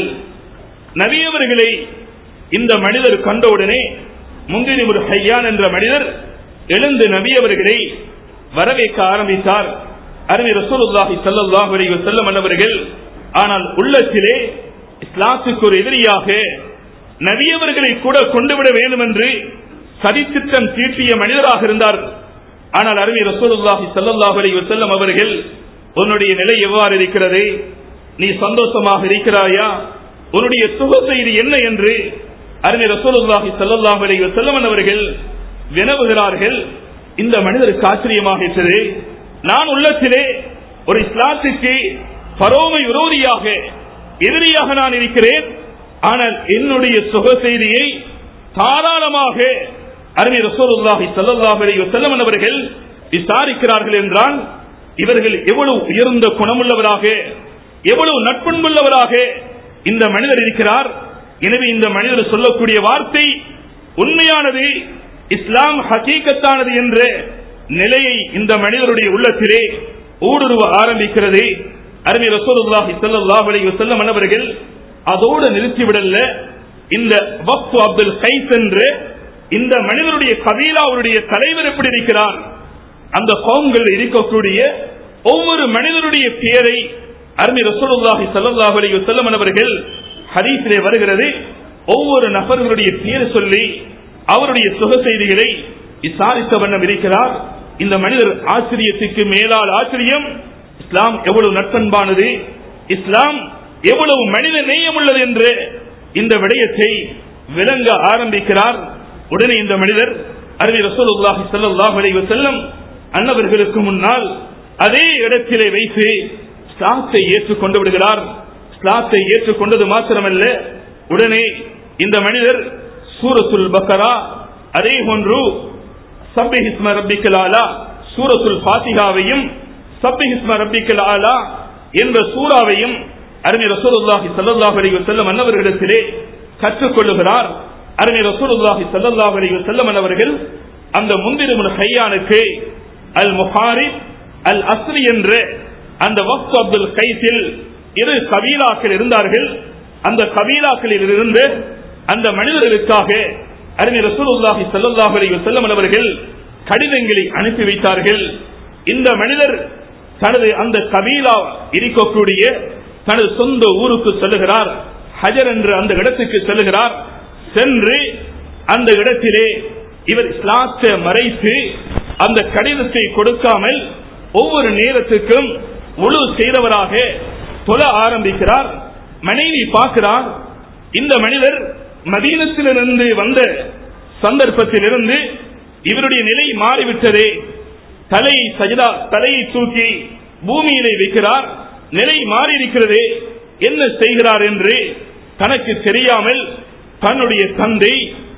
நபியவர்களை இந்த மனிதர் கண்டவுடனே முந்திரி ஒரு ஹையான் என்ற மனிதர் எழுந்து நபியவர்களை வரவேற்க ஆரம்பித்தார் அருமை ரசூலுல்லாஹி ஸல்லல்லாஹு அலைஹி வஸல்லம் அவர்கள் ஆனால் உள்ளத்திலே இஸ்லாத்துக்கு ஒரு எதிரியாக நபியவர்களை கூட கொண்டுவிட வேண்டும் என்று சதித்திட்டம் தீட்டிய மனிதராக இருந்தார் ஆனால் அருமை ரசூலுல்லாஹி ஸல்லல்லாஹு அலைஹி வஸல்லம் அவர்கள் உன்னுடைய நிலை எவ்வாறு இருக்கிறது நீ சந்தோஷமாக இருக்கிறாயா உன்னுடைய சுக செய்தி என்ன என்று அருமை ரசூலுல்லாஹி ஸல்லல்லாஹு அலைஹி வஸல்லம் அவர்கள் வினவுகிறார்கள் இந்த மனிதருக்கு ஆச்சரியமாகிற்றது நான் உள்ளத்திலே ஒரு இஸ்லாத்துக்கு பரோமை விரோதியாக எதிரியாக நான் இருக்கிறேன் ஆனால் என்னுடைய சுக செய்தியை தாராளமாக அருமை ரசூலுல்லாஹி ஸல்லல்லாஹு அலைஹி வஸல்லம் அவர்கள் விசாரிக்கிறார்கள் என்றால் இவர்கள் எவ்வளவு உயர்ந்த குணமுள்ளவராக எவ்வளவு நட்பண்புள்ளவராக இந்த மனிதர் இருக்கிறார் எனவே இந்த மனிதர் சொல்லக்கூடிய வார்த்தை உண்மையானது இஸ்லாம் ஹகீகத்தானது என்ற நிலையை இந்த மனிதருடைய உள்ளத்திலே ஊடுருவ ஆரம்பிக்கிறது அருமை ரசூலுல்லாஹி ஸல்லல்லாஹு அலைஹி வஸல்லம் அவர்கள் அதோடு நிறுத்திவிடல இந்த வக்ஃபு அப்துல் கைஸ் என்று இந்த மனிதருடைய கபீலாவுடைய தலைவர் எப்படி இருக்கிறார் அந்த கவும்கள் இருக்கக்கூடிய ஒவ்வொரு மனிதனுடைய பெயரை அருமை ரசூலுல்லாஹி ஸல்லல்லாஹு அலைஹி வஸல்லம் அவர்கள் ஹதீஸிலே வருகிறது ஒவ்வொரு நபர்களுடைய பெயர் சொல்லி அவருடைய சுக செய்திகளை விசாரித்த வண்ணம் இருக்கிறார் இந்த மனிதர் ஆச்சரியத்துக்கு மேலால் ஆச்சரியம் இஸ்லாம் எவ்வளவு நட்பண்பானது இஸ்லாம் எவ்வளவு மனித நேயம் உள்ளது என்று இந்த விடயத்தை விளங்க ஆரம்பிக்கிறார் உடனே இந்த மனிதர் அருமை ரசூலுல்லாஹி ஸல்லல்லாஹு அலைஹி வஸல்லம் அன்னவர்களுக்கு முன்னால் அதே இடத்திலே வைத்து ஸ்லாத்தை ஏற்றுக்கொண்டு விடுகிறார் ஸ்லாத்தை ஏற்றுக்கொண்டது மாத்திரமல்ல உடனே இந்த மனிதர் சூரத்துல் பக்கரா அதே போன்று சப்பிஹிஸ்ம ரப்பிக்கல் ஆலா சூரத்துல் பாத்திகாவையும் சப்பிஹிஸ்ம ரப்பிக்கல் ஆலா என்ற சூறாவையும் அருமை ரசூலுல்லாஹி ஸல்லல்லாஹு அலைஹி வஸல்லம் அன்னவர்களிடத்திலே கற்றுக்கொள்ளுகிறார் அருமை ரசூலுல்லாஹி ஸல்லல்லாஹு அலைஹி வஸல்லம் அன்னவர்கள் அந்த முந்திரமுல் ஹையானுக்கு அல் முஹாரிப் அல் அஸ்ரி என்ற அந்த வக்ஃப் அப்துல் கைஸில் இரு கபீலாக்கள் இருந்தார்கள் அந்த கபீலாக்களில் இருந்து அந்த மனிதர்களுக்காக அருமை ரசூலுல்லாஹி ஸல்லல்லாஹு அலைஹி வஸல்லம் அவர்கள் கடிதங்களை அனுப்பி வைத்தார்கள் இந்த மனிதர் தனது அந்த கபீலா இருக்கக்கூடிய தனது சொந்த ஊருக்கு செல்லுகிறார் ஹஜர் என்று அந்த இடத்துக்கு செல்லுகிறார் சென்று அந்த இடத்திலே இவர் இஸ்லாத்தை மறைத்து அந்த கடிதத்தை கொடுக்காமல் ஒவ்வொரு நேரத்துக்கும் முழு செய்தவராக தொழ ஆரம்பிக்கிறார் மனைவி பார்க்கிறார் இந்த மனிதர் மதீனத்திலிருந்து வந்த சந்தர்ப்பத்திலிருந்து இவருடைய நிலை மாறிவிட்டதே தலையை சஜிதா தலையை தூக்கி பூமியிலே வைக்கிறார் நிலை மாறி இருக்கிறதே என்ன செய்கிறார் என்று தனக்கு தெரியாமல் தன்னுடைய தந்தை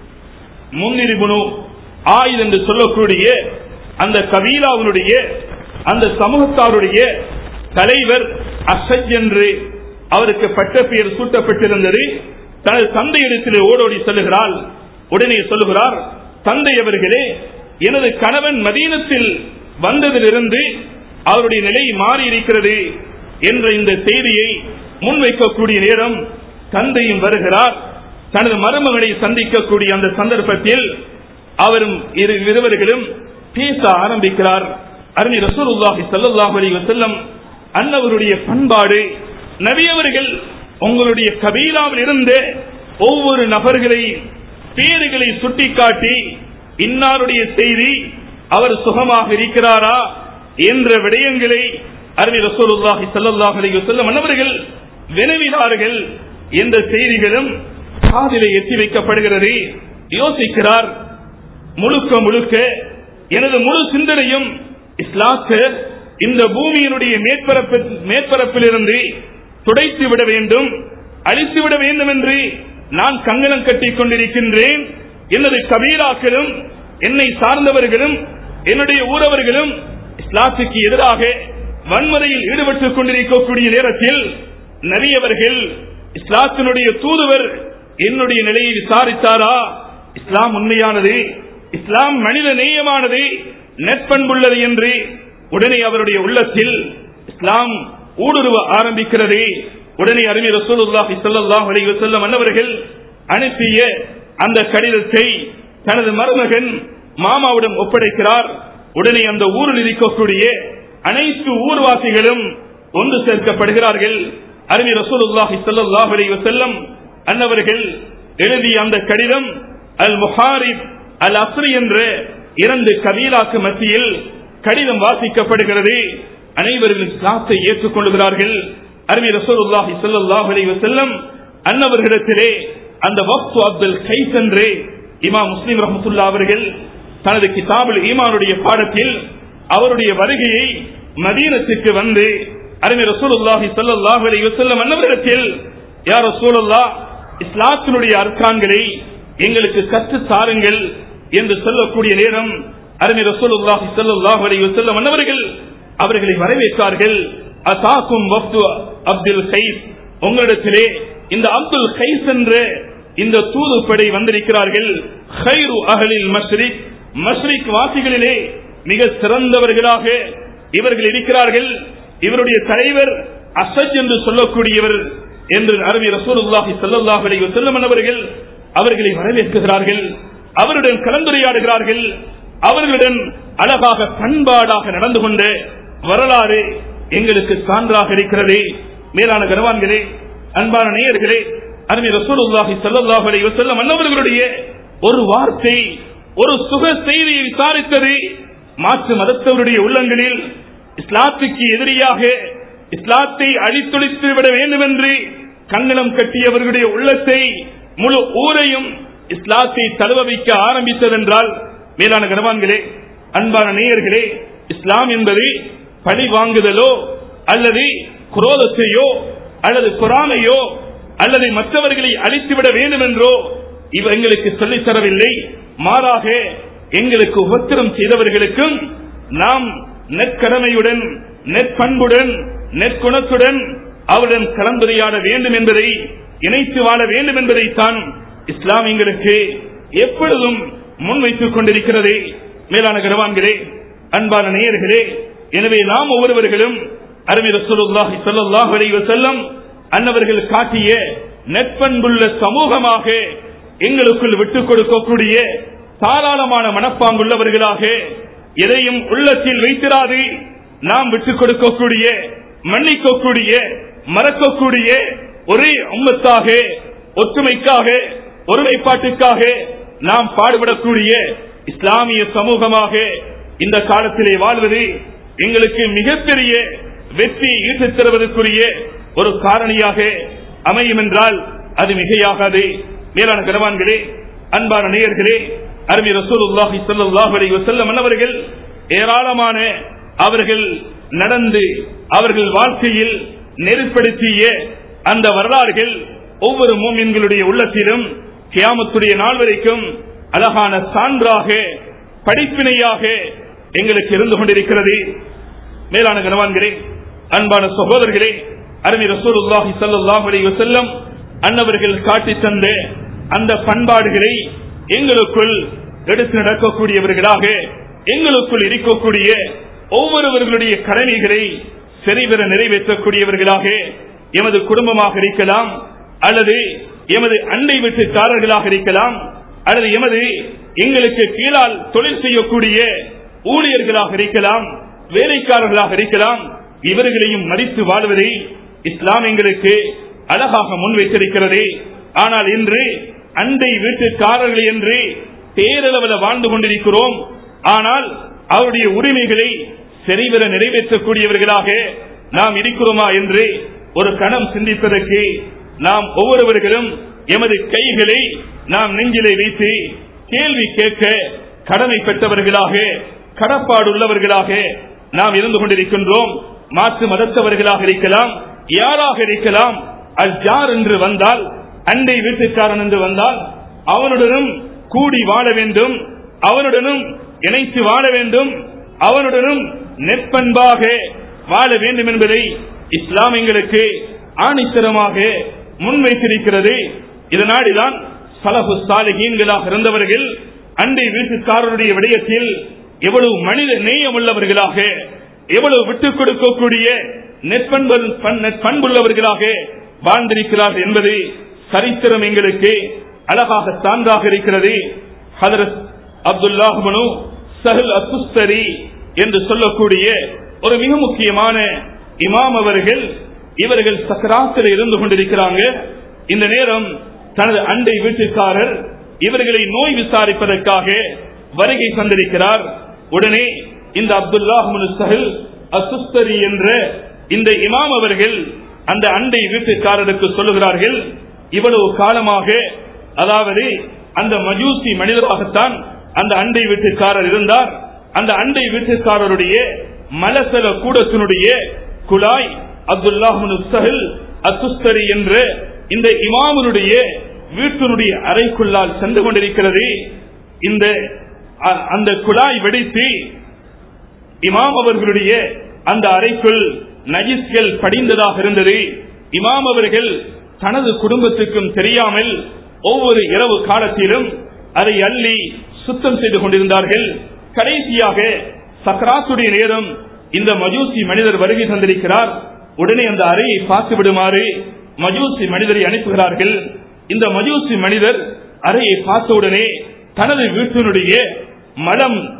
முன்னிரிபுனு ஆயுத என்று சொல்லக்கூடிய அந்த கபீலாவினுடைய அந்த சமூகத்தாருடைய தலைவர் அசஜ் என்று அவருக்கு பட்ட பெயர் சூட்டப்பட்டிருந்தது தனது தந்தையிடத்தில் ஓடோடி செல்லுகிறாள் உடனே சொல்லுகிறார் தந்தை அவர்களே எனது கணவன் மதீனத்தில் வந்ததிலிருந்து அவருடைய நிலை மாறி இருக்கிறது என்ற இந்த செய்தியை முன்வைக்கக்கூடிய நேரம் தந்தையும் வருகிறார் தனது மருமகனை சந்திக்கக்கூடிய அந்த சந்தர்ப்பத்தில் அவரும் இரு இருவர்களும் பேச ஆரம்பிக்கிறார் அருணி ரசூலுல்லாஹி ஸல்லல்லாஹு அலைஹி வஸல்லம் அன்னவருடைய பண்பாடு நபியவர்கள் உங்களுடைய கபீலாவில் இருந்த ஒவ்வொரு நபர்களை பேர்களை சுட்டிக்காட்டி இன்னாருடைய செய்தி அவர் சுகமாக இருக்கிறாரா என்ற விடயங்களை அருமை ரசூலுல்லாஹி ஸல்லல்லாஹு அலைஹி வஸல்லம் அன்னவர்கள் வினவினார்கள் என்ற செய்திகளும் காதிலே எத்தி வைக்கப்படுகிறது யோசிக்கிறார் முழுக்க முழுக்க எனது முழு சிந்தனையும் இஸ்லாத்து இந்த பூமியினுடைய மேற்பரப்பு மேற்பரப்பிலிருந்து துடைத்து விட வேண்டும் அழித்து விட வேண்டும் என்று நான் கங்கணம் கட்டிக் கொண்டிருக்கின்றேன் எனது கபீராக்களும் என்னை சார்ந்தவர்களும் என்னுடைய ஊரவர்களும் இஸ்லாத்துக்கு எதிராக வன்முறையில் ஈடுபட்டுக் கொண்டிருக்கக்கூடிய நேரத்தில் நபியவர்கள் இஸ்லாத்தினுடைய தூதுவர் என்னுடைய நிலையை விசாரித்தாரா இஸ்லாம் உண்மையானது இஸ்லாம் மனித நேயமானது நெற்பண்புள்ளது என்று உடனே அவருடைய உள்ளத்தில் இஸ்லாம் ஊடுருவ ஆரம்பிக்கிறது உடனே அருமை ரசூலுல்லாஹி ஸல்லல்லாஹு அலைஹி வஸல்லம் அன்னவர்கள் அனுப்பிய அந்த கடிதத்தை தனது மருமகன் மாமாவிடம் ஒப்படைக்கிறார் உடனே அந்த ஊரில் இருக்கக்கூடிய அனைத்து ஊர்வாசிகளும் ஒன்று சேர்க்கப்படுகிறார்கள் அருமை ரசூலுல்லாஹி ஸல்லல்லாஹு அலைஹி வஸல்லம் அன்னவர்கள் எழுதிய அந்த கடிதம் அல் முஹாரிப் அல் அஸ்ரி என்ற இரண்டு கபீலாக்கு மத்தியில் கடிதம் வாசிக்கப்படுகிறது அனைவர்களும் இஸ்லாத்தை ஏற்றுக்கொள்கிறார்கள் அருமை ரசூலுல்லாஹி ஸல்லல்லாஹு அலைஹி வஸல்லம் அன்னவர்களிடத்திலே அந்த வக்து அப்துல் கைஸ் என்று இமாம் முஸ்லிம் ரஹமத்துல்லா அவர்கள் தனது கிதாபுல் ஈமானுடைய பாடத்தில் அவருடைய வருகையை மதீனத்துக்கு வந்து அருமை ரசூலுல்லாஹி ஸல்லல்லாஹு அலைஹி வஸல்லம் அன்னவரிடத்தில் யா ரசூலுல்லாஹ் இஸ்லாத்தினுடைய அர்க்கான்களை எங்களுக்கு கற்றுத் தாருங்கள் என்று சொல்லக்கூடிய நேரம் அருமை ரசூலுல்லாஹி ஸல்லல்லாஹு அலைஹி வஸல்லம் அன்னவர்கள் அவர்களை வரவேற்றார்கள் அசாக்கும் வஃப்து அப்துல் கைஸ் உங்களிடத்திலே இந்த அப்துல் கைஸ் என்ற இந்த தூதுப்படை வந்திருக்கிறார்கள் ஹைரு அகலில் மஸ்ரிக் மஸ்ரிக் வாசிகளிலே மிக சிறந்தவர்களாக இவர்கள் இருக்கிறார்கள் இவருடைய தலைவர் அசஜ் என்று சொல்லக்கூடியவர் என்று அருமை ரசூலுல்லாஹி ஸல்லல்லாஹு அலைஹி வஸல்லம் அவர்கள் அவர்களை வரவேற்கிறார்கள் அவருடன் கலந்துரையாடுகிறார்கள் அவர்களுடன் அழகாக பண்பாடாக நடந்து கொண்ட வரலாறு எங்களுக்கு சான்றாக இருக்கிறது மேலான கனவான்களே அன்பான நேயர்களே அருமை ரசூலுல்லாஹி ஸல்லல்லாஹு அலைஹி வஸல்லம் அன்னவர்களுடைய ஒரு வார்த்தை ஒரு சுக செய்தியை விசாரித்தது மாற்று மதத்தவருடைய உள்ளங்களில் இஸ்லாத்துக்கு எதிரியாக இஸ்லாத்தை அழித்தொழித்து விட வேண்டும் என்று கங்கணம் கட்டியவர்களுடைய உள்ளத்தை முழு ஊரையும் இஸ்லாத்தை தழுவ வைக்க ஆரம்பித்ததென்றால் மேலான கனவான்களே அன்பான நேயர்களே இஸ்லாம் என்பது பழி வாங்குதலோ அல்லது குரோதத்தையோ அல்லது குரானையோ அல்லது மற்றவர்களை அழித்துவிட வேண்டும் என்றோ இவ எங்களுக்கு சொல்லித் தரவில்லை மாறாக எங்களுக்கு உபத்திரம் செய்தவர்களுக்கும் நாம் நெற்கடமையுடன் நெற்பண்புடன் நெற்குணத்துடன் அவருடன் கலந்துரையாட வேண்டும் என்பதை இணைத்து வாழ வேண்டும் என்பதைத்தான் இஸ்லாம் எங்களுக்கு எப்பொழுதும் முன்வைத்துக் கொண்டிருக்கிறது மேலான கரவான்களே அன்பான நேயர்களே எனவே நாம் ஒவ்வொருவர்களும் அருமை ரசூலுல்லாஹி ஸல்லல்லாஹு அலைஹி வஸல்லம் அன்னவர்கள் காட்டிய நெற்பண்புள்ள சமூகமாக எங்களுக்குள் விட்டுக் கொடுக்கக்கூடிய தாராளமான மனப்பாங்குள்ளவர்களாக எதையும் உள்ளத்தில் வைத்திராது நாம் விட்டுக் கொடுக்கக்கூடிய மன்னிக்கக்கூடிய மறக்கக்கூடிய ஒரே உம்மத்தாக ஒற்றுமைக்காக ஒருமைப்பாட்டுக்காக நாம் பாடுபடக்கூடிய இஸ்லாமிய சமூகமாக இந்த காலத்திலே வாழ்வது எங்களுக்கு மிகப்பெரிய வெற்றி ஈட்டுத் தருவதற்குரிய ஒரு காரணியாக அமையும் என்றால் அது மிகையாகாது மேலான கனவான்களே அன்பான நேயர்களே அருமை ரசூலுல்லாஹி ஸல்லல்லாஹு அலைஹி வஸல்லம் அவர்கள் ஏராளமான அவர்கள் நடந்து அவர்கள் வாழ்க்கையில் நெருப்படுத்திய அந்த வரலாறுகள் ஒவ்வொரு மூமின்களுடைய உள்ளத்திலும் கியாமத்துடைய நாள் வரைக்கும் அழகான சான்றாக படிப்பினையாக எங்களுக்கு இருந்து கொண்டிருக்கிறது மேலான கனவான்களே அன்பான சகோதரர்களே அருமை ரசூலுல்லாஹி ஸல்லல்லாஹு அலைஹி வஸல்லம் அன்னவர்கள் காட்டி தந்த அந்த பண்பாடுகளை எங்களுக்குள் எடுத்து நடக்கக்கூடியவர்களாக எங்களுக்குள் இருக்கக்கூடிய ஒவ்வொருவர்களுடைய கடமைகளை சரிவர நிறைவேற்றக்கூடியவர்களாக எமது குடும்பமாக இருக்கலாம் அல்லது எமது அண்டை வீட்டுக்காரர்களாக இருக்கலாம் அல்லது எமது எங்களுக்கு கீழால் தொழில் செய்யக்கூடிய ஊழியர்களாக இருக்கலாம் வேலைக்காரர்களாக இருக்கலாம் இவர்களையும் மதித்து வாழ்வதை இஸ்லாம் எங்களுக்கு அழகாக முன்வைத்திருக்கிறது ஆனால் இன்று அண்டை வீட்டுக்காரர்கள் என்று பேரளவில் வாழ்ந்து கொண்டிருக்கிறோம் ஆனால் அவருடைய உரிமைகளை சரிவர நிறைவேற்றக்கூடியவர்களாக நாம் இருக்கிறோமா என்று ஒரு கணம் சிந்திப்பதற்கு நாம் ஒவ்வொருவர்களும் எமது கைகளை நாம் நெஞ்சிலே வைத்து கேள்வி கேட்க கடமை பெற்றவர்களாக கடப்பாடுள்ளவர்களாக நாம் இருந்து கொண்டிருக்கின்றோம் மாற்று மதத்தவர்களாக இருக்கலாம் யாராக இருக்கலாம் அஜார் என்று வந்தால் அண்டை வீட்டுக்காரன் என்று வந்தால் அவனுடனும் கூடி வாழ வேண்டும் அவனுடனும் இணைத்து வாழ வேண்டும் அவனுடனும் நெற்பண்பாக வாழ வேண்டும் என்பதை இஸ்லாம் எங்களுக்கு ஆணித்தரமாக முன்வைத்திருக்கிறது இதனாடிதான் சலபு சாலிகீன்களாக இருந்தவர்கள் அண்டை வீட்டுக்காரருடைய விடயத்தில் எவ்வளவு மனித நேயம் உள்ளவர்களாக எவ்வளவு விட்டுக் கொடுக்கக்கூடிய நெற்பண்புள்ளவர்களாக வாழ்ந்திருக்கிறார்கள் என்பது சரித்திரம் எங்களுக்கு அழகாக சான்றாக இருக்கிறது ஹதரத் அப்துல்லாஹ்மனு சஹல் அசுஸ்தரி என்று சொல்லக்கூடிய ஒரு மிக முக்கியமான இமாம் அவர்கள் இவர்கள் சக்கராத்தில் இருந்து கொண்டிருக்கிறாங்க இந்த நேரம் தனது அண்டை வீட்டுக்காரர் இவர்களை நோய் விசாரிப்பதற்காக வருகை தந்திருக்கிறார் உடனே இந்த அப்துல்லாஹ்மனு சஹல் அசுஸ்தரி என்ற இந்த இமாம் அவர்கள் அந்த அண்டை வீட்டுக்காரருக்கு சொல்லுகிறார்கள் இவ்வளவு காலமாக அதாவது அந்த மஜூசி மனிதராகத்தான் அந்த அண்டை வீட்டுக்காரர் இருந்தார் அந்த அண்டை வீட்டுக்காரருடைய மலசல கூடத்தினுடைய குழாய் அப்துல்லாஹின் சஹில் அத்துஸ்தரி என்ற இந்த இமாமனுடைய வீட்டினுடைய அறைக்குள்ளால் சென்று கொண்டிருக்கிறது இந்த அ- அந்த குழாய் வெடித்து இமாம் அவர்களுடைய அந்த அறைக்குள் நஜிஸ்கள் படிந்ததாக இருந்தது இமாம் அவர்கள் தனது குடும்பத்துக்கும் தெரியாமல் ஒவ்வொரு இரவு காலத்திலும் அதை அள்ளி சுத்தம் செய்து கொண்டிருந்தார்கள் கடைசியாக சக்கராத்துடைய நேரம் இந்த மஜூசி மனிதர் வருகை தந்திருக்கிறார் உடனே அந்த அறையை பார்த்து விடுமாறு மஜூசி மனிதரை அனுப்புகிறார்கள் இந்த மஜூசி மனிதர் அறையை பார்த்தவுடனே தனது வீட்டினுடைய மலம்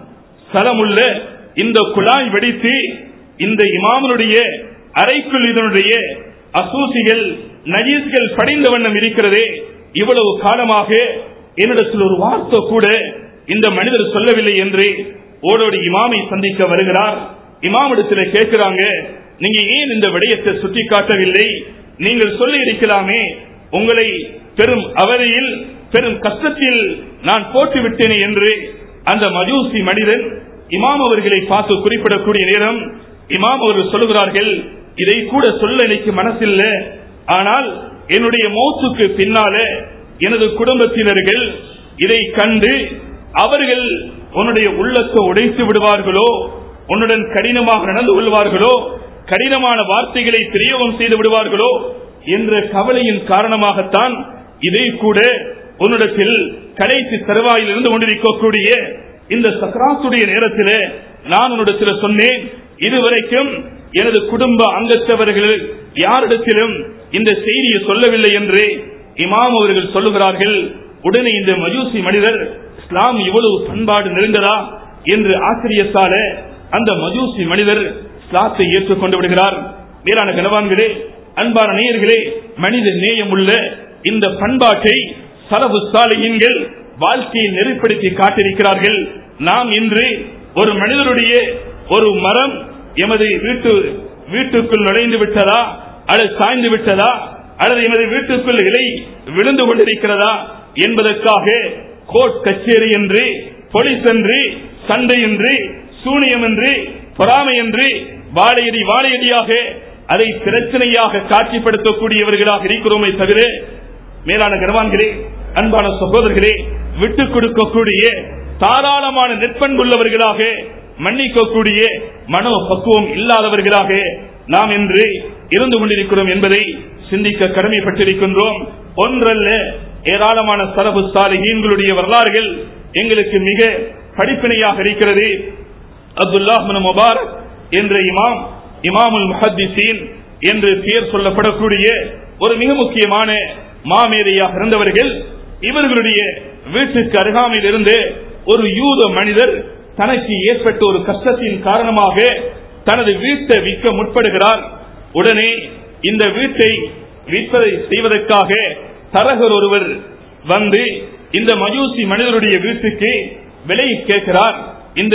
சலமுள்ள இந்த குழாய் வெடித்து இந்த இமாமனுடைய அறைக்குள் இதனுடைய அசூசிகள் நஜீஸ்கள் படிந்த வண்ணம் இருக்கிறதே இவ்வளவு காலமாக என்னிடத்தில் ஒரு வார்த்தை கூட இந்த மனிதர் சொல்லவில்லை என்று ஓடோடி இமாமை சந்திக்க வருகிறார் இமாமிடத்தில் கேட்கிறாங்க நீங்க ஏன் இந்த விடயத்தை சுட்டி காட்டவில்லை நீங்கள் சொல்லி இருக்கலாமே உங்களை பெரும் அவதியில் பெரும் கஷ்டத்தில் நான் போட்டு விட்டேனே என்று அந்த மஜூசி மனிதன் இமாம் அவர்களை பார்த்து குறிப்பிடக்கூடிய நேரம் இமாம் அவர்கள் சொல்லுகிறார்கள் இதை கூட சொல்ல எனக்கு மனசில்ல ஆனால் என்னுடைய மௌத்துக்கு பின்னால எனது குடும்பத்தினர்கள் இதை கண்டு அவர்கள் உன்னுடைய உள்ளத்தை உடைத்து விடுவார்களோ உன்னுடன் கடினமாக நடந்து கொள்வார்களோ கடினமான வார்த்தைகளை பிரயோகம் செய்து விடுவார்களோ என்ற கவலையின் காரணமாகத்தான் இதை கூட உன்னிடத்தில் கடைசி தருவாயில் இருந்து கொண்டிருக்கக்கூடிய இந்த சக்கராத்துடைய நேரத்தில் நான் உன்னிடத்தில் சொன்னேன் இதுவரைக்கும் எனது குடும்ப அங்கத்தவர்கள் யாரிடத்திலும் இந்த செய்தியை சொல்லவில்லை என்று இமாம் அவர்கள் சொல்லுகிறார்கள் உடனே இந்த மஜூசி மனிதர் இஸ்லாம் இவ்வளவு பண்பாடு நிறைந்ததா என்று ஆசிரியத்தால அந்த மஜூசி மனிதர் இஸ்லாத்தை ஏற்றுக்கொண்டு விடுகிறார் மேலான கனவான்களே அன்பான நேயர்களே மனித நேயம் உள்ள இந்த பண்பாட்டை சலபு சாலையின்கள் வாழ்க்கையை நெறிப்படுத்தி காட்டியிருக்கிறார்கள் நாம் இன்று ஒரு மனிதருடைய ஒரு மரம் எமது வீட்டு வீட்டுக்குள் நுழைந்து விட்டதா அல்லது சாய்ந்து விட்டதா அல்லது எமது வீட்டுக்குள் இலை விழுந்து கொண்டிருக்கிறதா என்பதற்காக கோர்ட் கச்சேரி என்று போலீஸ் என்று சண்டை என்று சூனியம் என்று பொறாமை என்று வாழையடி வாழையடியாக அதை பிரச்சனையாக காட்சிப்படுத்தக்கூடியவர்களாக இருக்கிறோமே தவிர மேலான கர்வான்களே அன்பான சகோதரர்களே விட்டுக் கொடுக்கக்கூடிய தாராளமான நெற்பண்புள்ளவர்களாக மன்னிக்கக்கூடிய மனோ பக்குவம் இல்லாதவர்களாக நாம் இன்று இருந்து கொண்டிருக்கிறோம் என்பதை சிந்திக்க கடமைப்பட்டிருக்கின்றோம் ஒன்றல்ல ஏராளமான சரபு சாலிகளுடைய வரலாறுகள் எங்களுக்கு மிக படிப்பினையாக இருக்கிறது அப்துல்லாஹ் முபாரக் என்ற இமாம் இமாமுல் முஹத்திசீன் என்று பெயர் சொல்லப்படக்கூடிய ஒரு மிக முக்கியமான மாமேதையாக இருந்தவர்கள் இவர்களுடைய வீட்டுக்கு அருகாமையில் இருந்து ஒரு யூத மனிதர் தனக்கு ஏற்பட்ட ஒரு கஷ்டத்தின் காரணமாக தனது வீட்டை விற்க முற்படுகிறார் உடனே இந்த வீட்டை விற்பதை செய்வதற்காக தரகர் ஒருவர் வந்து இந்த மஜூசி மனிதருடைய வீட்டுக்கு விலை கேட்கிறார் இந்த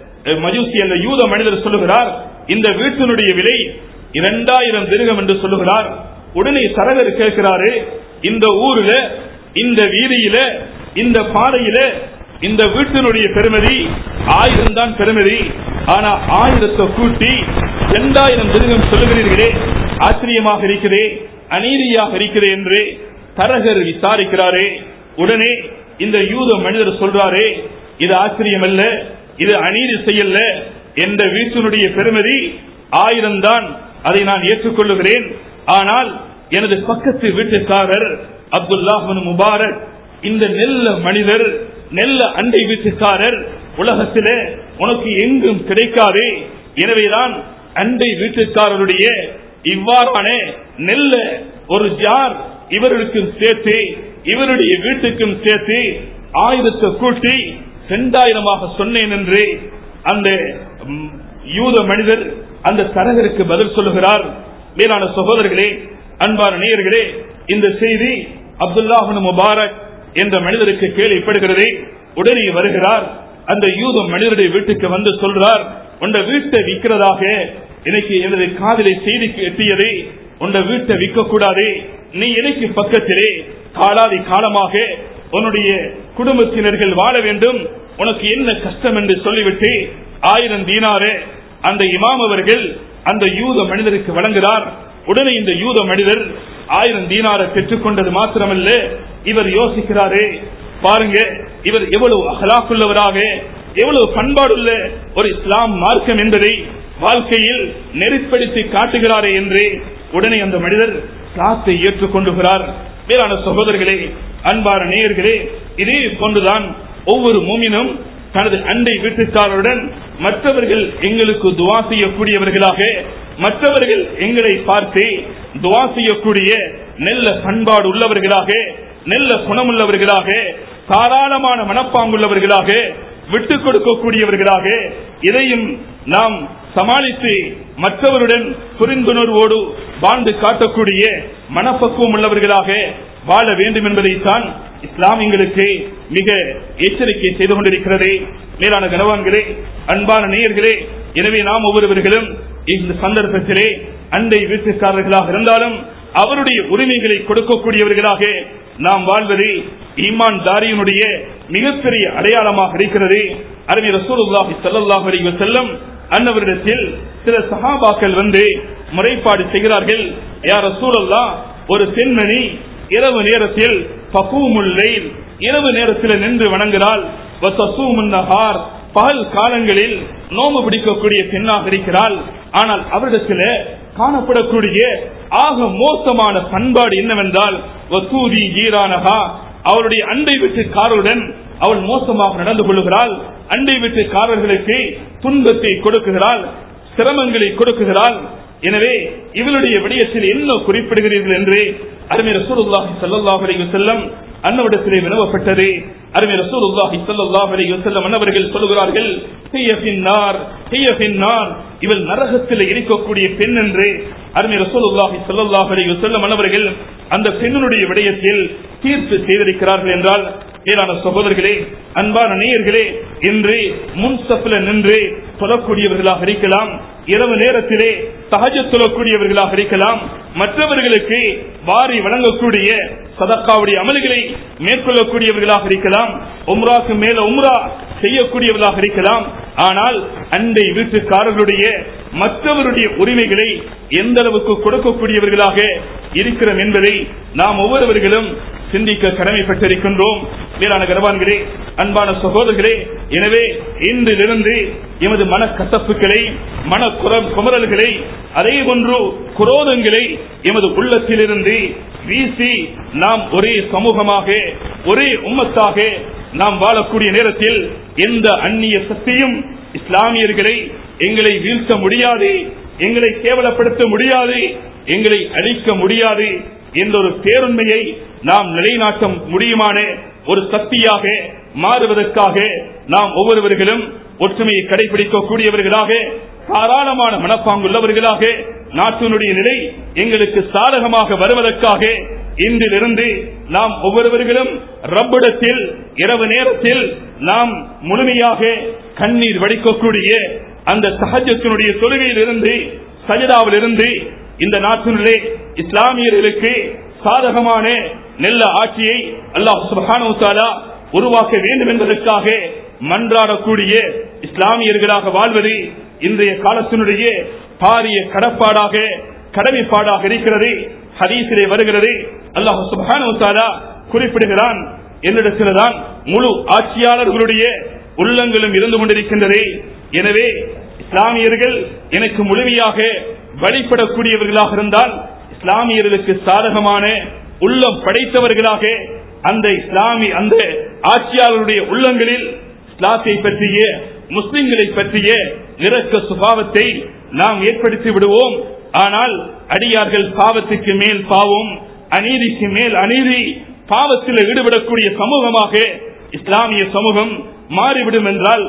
மஜூசி அந்த யூத மனிதர் சொல்லுகிறார் இந்த வீட்டினுடைய விலை இரண்டாயிரம் திருகம் என்று சொல்லுகிறார் உடனே தரகர் கேட்கிறாரு இந்த ஊர்ல இந்த வீதியில இந்த பாதையில இந்த வீட்டினுடைய பெருமதி ஆயிரம் தான் பெருமதி ஆனா ஆயிரத்தை கூட்டி இரண்டாயிரம் திருகம் சொல்லுகிறீர்களே ஆச்சரியமாக இருக்கிறே அநீதியாக இருக்கிறே என்று தரகர் விசாரிக்கிறாரே உடனே இந்த யூத மனிதர் சொல்றாரே இது ஆச்சரியம் அல்ல இது அநீதி செய்யல என்ற வீட்டினுடைய பெருமதி ஆயிரம் தான் அதை நான் ஏற்றுக்கொள்ளுகிறேன் ஆனால் எனது பக்கத்து வீட்டுக்காரர் அப்துல்லாஹன் முபாரக் இந்த நெல்ல மனிதர் நெல்ல அண்டை வீட்டுக்காரர் உலகத்திலே உனக்கு எங்கும் கிடைக்காது எனவேதான் அண்டை வீட்டுக்காரருடைய இவ்வாறான நெல்ல ஒரு ஜார் இவர்களுக்கும் சேர்த்து இவருடைய வீட்டுக்கும் சேர்த்து ஆயிரத்தை கூட்டி இரண்டாயிரமாக சொன்னேன் என்று அந்த யூத மனிதர் அந்த தரகருக்கு பதில் சொல்லுகிறார் மேலான சகோதரர்களே அன்பான நேயர்களே இந்த செய்தி அப்துல்லாஹன் முபாரக் என்ற மனிதருக்கு கேள்விப்படுகிறது உடனே வருகிறார் அந்த யூத மனிதருடைய வீட்டுக்கு வந்து சொல்றார் உண்ட வீட்டை விற்கிறதாக எனக்கு எனது காதலை செய்தி எட்டியது உண்ட வீட்டை விற்க கூடாது நீ எனக்கு பக்கத்திலே காலாதி காலமாக உன்னுடைய குடும்பத்தினர்கள் வாழ வேண்டும் உனக்கு என்ன கஷ்டம் என்று சொல்லிவிட்டு ஆயிரம் தீனாறு அந்த இமாம் அவர்கள் அந்த யூத மனிதருக்கு வழங்குகிறார் உடனே இந்த யூத மனிதர் ஆயிரம் தீனாரை பெற்றுக்கொண்டது மாத்திரமல்ல இவர் யோசிக்கிறாரே பாருங்க இவர் எவ்வளவு அகலாக்குள்ளவராக எவ்வளவு பண்பாடுள்ள ஒரு இஸ்லாம் மார்க்கம் என்பதை வாழ்க்கையில் நெறிப்படுத்தி காட்டுகிறாரே என்று உடனே அந்த மனிதர் காத்தை ஏற்றுக்கொண்டுகிறார் வேளாண் சகோதரர்களே அன்பான நேயர்களே இதே போன்றுதான் ஒவ்வொரு மூமினும் தனது அண்டை வீட்டுக்காரருடன் மற்றவர்கள் எங்களுக்கு துவா செய்யக்கூடியவர்களாக மற்றவர்கள் எங்களை பார்த்து துவா செய்யக்கூடிய நெல்ல பண்பாடு உள்ளவர்களாக நெல்ல குணமுள்ளவர்களாக தாராளமான மனப்பாங்குள்ளவர்களாக விட்டுக் கொடுக்கக்கூடியவர்களாக இதையும் நாம் சமாளித்து மற்றவருடன் புரிந்துணர்வோடு வாழ்ந்து காட்டக்கூடிய மனப்பக்குவம் உள்ளவர்களாக வாழ வேண்டும் என்பதைத்தான் இஸ்லாம் எங்களுக்கு மிக எச்சரிக்கை செய்து கொண்டிருக்கிறது மேலான கனவான்களே அன்பான நேயர்களே எனவே நாம் ஒவ்வொருவர்களும் இந்த சந்தர்ப்பத்திலே அண்டை வீட்டுக்காரர்களாக இருந்தாலும் அவருடைய உரிமைகளை கொடுக்கக்கூடியவர்களாக நாம் வாழ்வது ஈமான் தாரியினுடைய மிகப்பெரிய அடையாளமாக இருக்கிறது அருமை ரசூலுல்லாஹி ஸல்லல்லாஹு அலைஹி வஸல்லம் அன்னவரிடத்தில் சில சஹாபாக்கள் வந்து முறைப்பாடு செய்கிறார்கள் யார் ரசூலல்லாஹ் ஒரு பெண்மணி இரவு நேரத்தில் பகூமுல் லைல் இரவு நேரத்தில் நின்று வணங்குகிறாள் வசசூமுன் நஹார் பகல் காலங்களில் நோம்பு பிடிக்கக்கூடிய பெண்ணாக இருக்கிறாள் ஆனால் அவரிடத்தில் காணப்படக்கூடிய ஆக மோசமான பண்பாடு என்னவென்றால் வசூதி ஜீரானகா அவருடைய அண்டை வீட்டுக்காரருடன் அவள் மோசமாக நடந்து கொள்ளுகிறாள் அண்டை வீட்டுக்காரர்களுக்கு துன்பத்தை கொடுக்குகிறாள் சிரமங்களை கொடுக்குகிறாள் எனவே இவளுடைய விடயத்தில் என்ன குறிப்பிடுகிறீர்கள் என்று அருமை ரசூலுல்லாஹி ஸல்லல்லாஹு அலைஹி வஸல்லம் அன்னவிடத்திலே வினவப்பட்டது அருமை ரசூலுல்லாஹி ஸல்லல்லாஹு அலைஹி வஸல்லம் அன்னவர்கள் சொல்கிறார்கள் ஹிய ஃபின்னார் ஹிய ஃபின்னார் இவள் நரகத்தில் இருக்கக்கூடிய பெண் என்று அருமை ரசூலுல்லாஹி ஸல்லல்லாஹு அலைஹி வஸல்லம் அன்னவர்கள் அந்த பெண்ணினுடைய விடயத்தில் தீர்ப்பு செய்திருக்கிறார்கள் என்றால் மேலான சகோதரர்களே அன்பான நேயர்களே இன்று முன்சப்பில் நின்று சொல்லக்கூடியவர்களாக இருக்கலாம் இரவு நேரத்திலே சகஜ சொல்லக்கூடியவர்களாக இருக்கலாம் மற்றவர்களுக்கு வாரி வழங்கக்கூடிய சதக்காவுடைய அமல்களை மேற்கொள்ளக்கூடியவர்களாக இருக்கலாம் உம்ராக்கு மேல உம்ரா செய்யக்கூடியவர்களாக இருக்கலாம் ஆனால் அண்டை வீட்டுக்காரர்களுடைய மற்றவருடைய உரிமைகளை எந்த அளவுக்கு கொடுக்கக்கூடியவர்களாக இருக்கிறோம் என்பதை நாம் ஒவ்வொருவர்களும் சிந்திக்க கடமைப்பட்டிருக்கின்றோம் மேலான கரவான்களே அன்பான சகோதரர்களே எனவே இன்றிலிருந்து எமது மன கசப்புகளை மன குமரல்களை அதே போன்று குரோதங்களை எமது உள்ளத்திலிருந்து வீசி நாம் ஒரே சமூகமாக ஒரே உம்மத்தாக நாம் வாழக்கூடிய நேரத்தில் எந்த அந்நிய சக்தியும் இஸ்லாமியர்களை எங்களை வீழ்த்த முடியாது எங்களை கேவலப்படுத்த முடியாது எங்களை அழிக்க முடியாது என்ற ஒரு பேருண்மையை நாம் நிலைநாட்ட முடியுமான ஒரு சக்தியாக மாறுவதற்காக நாம் ஒவ்வொருவர்களும் ஒற்றுமையை கடைபிடிக்கக்கூடியவர்களாக தாராளமான மனப்பாங்குள்ளவர்களாக நாட்டினுடைய நிலை எங்களுக்கு சாதகமாக வருவதற்காக இன்றிலிருந்து நாம் ஒவ்வொருவர்களும் ரப்பிடத்தில் இரவு நேரத்தில் நாம் முழுமையாக கண்ணீர் வடிக்கக்கூடிய அந்த சகஜத்தினுடைய தொழுகையில் இருந்து சஜதாவில் இருந்து இந்த நாட்டினுள்ளே இஸ்லாமியர்களுக்கு சாதகமான நெல்ல ஆட்சியை அல்லாஹ் சுபஹானு உருவாக்க வேண்டும் என்பதற்காக மன்றாடக்கூடிய இஸ்லாமியர்களாக வாழ்வது இன்றைய காலத்தினுடைய பாரிய கடப்பாடாக கடமைப்பாடாக இருக்கிறது ஹதீசிலே வருகிறது அல்லாஹ் சுபஹானு குறிப்பிடுகிறான் என்னிடத்தில்தான் முழு ஆட்சியாளர்களுடைய உள்ளங்களும் இருந்து கொண்டிருக்கின்றது எனவே இஸ்லாமியர்கள் எனக்கு முழுமையாக வழிபடக்கூடியவர்களாக இருந்தால் இஸ்லாமியர்களுக்கு சாதகமான உள்ளம் படைத்தவர்களாக அந்த இஸ்லாமி அந்த ஆட்சியாளருடைய உள்ளங்களில் இஸ்லாத்தை பற்றிய முஸ்லிம்களை பற்றிய இறக்க சுபாவத்தை நாம் ஏற்படுத்தி விடுவோம் ஆனால் அடியார்கள் பாவத்துக்கு மேல் பாவம் அநீதிக்கு மேல் அநீதி பாவத்தில் ஈடுபடக்கூடிய சமூகமாக இஸ்லாமிய சமூகம் மாறிவிடும் என்றால்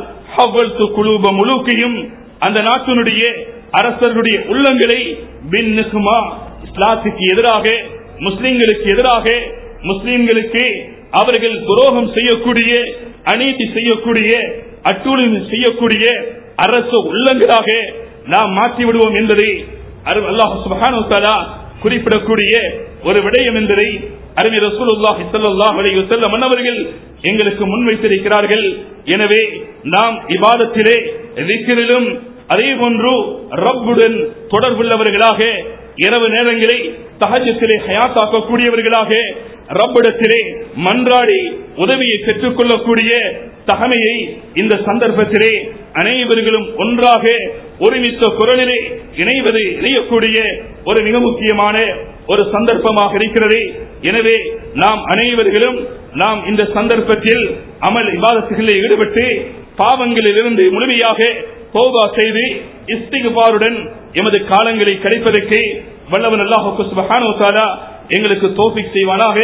குழுப முழுக்கையும் அந்த நாட்டினுடைய அரசர்களுடைய உள்ளங்களை பின் நிகுமா இஸ்லாத்துக்கு எதிராக முஸ்லிம்களுக்கு எதிராக முஸ்லிம்களுக்கு அவர்கள் துரோகம் செய்யக்கூடிய அநீதி செய்யக்கூடிய அட்டூழியம் செய்யக்கூடிய அரசு உள்ளங்களாக நாம் மாற்றி விடுவோம் என்பதை அல்லாஹ் சுபஹானு தஆலா குறிப்பிடக்கூடிய ஒரு விடயம் என்பதை அருமை ரசூலுல்லாஹி ஸல்லல்லாஹு அலைஹி வஸல்லம் மன்னவர்கள் எங்களுக்கு முன்வைத்திருக்கிறார்கள் எனவே நாம் இபாதத்திலே திக்ரிலும் அதே போன்று ரப்புடன் தொடர்புள்ளவர்களாக இரவு நேரங்களை தஹஜத்திலே ஹயாத்தாக்கக்கூடியவர்களாக ரப்பிடத்திலே மன்றாடி உதவியை பெற்றுக் கொள்ளக்கூடிய தகமையை இந்த சந்தர்ப்பத்திலே அனைவர்களும் ஒன்றாக ஒருமித்த குரலிலே இணைவது இணையக்கூடிய ஒரு மிக முக்கியமான ஒரு சந்தர்ப்பமாக இருக்கிறது எனவே நாம் அனைவர்களும் நாம் இந்த சந்தர்ப்பத்தில் அமல் விவாதத்துகளில் ஈடுபட்டு பாவங்களில் இருந்து முழுமையாக தௌபா செய்து இஸ்திகுபாருடன் எமது காலங்களை கிடைப்பதற்கு வல்லவன் அல்லாஹுக்கு சுபஹானு தஆலா எங்களுக்கு தோஃபிக் செய்வானாக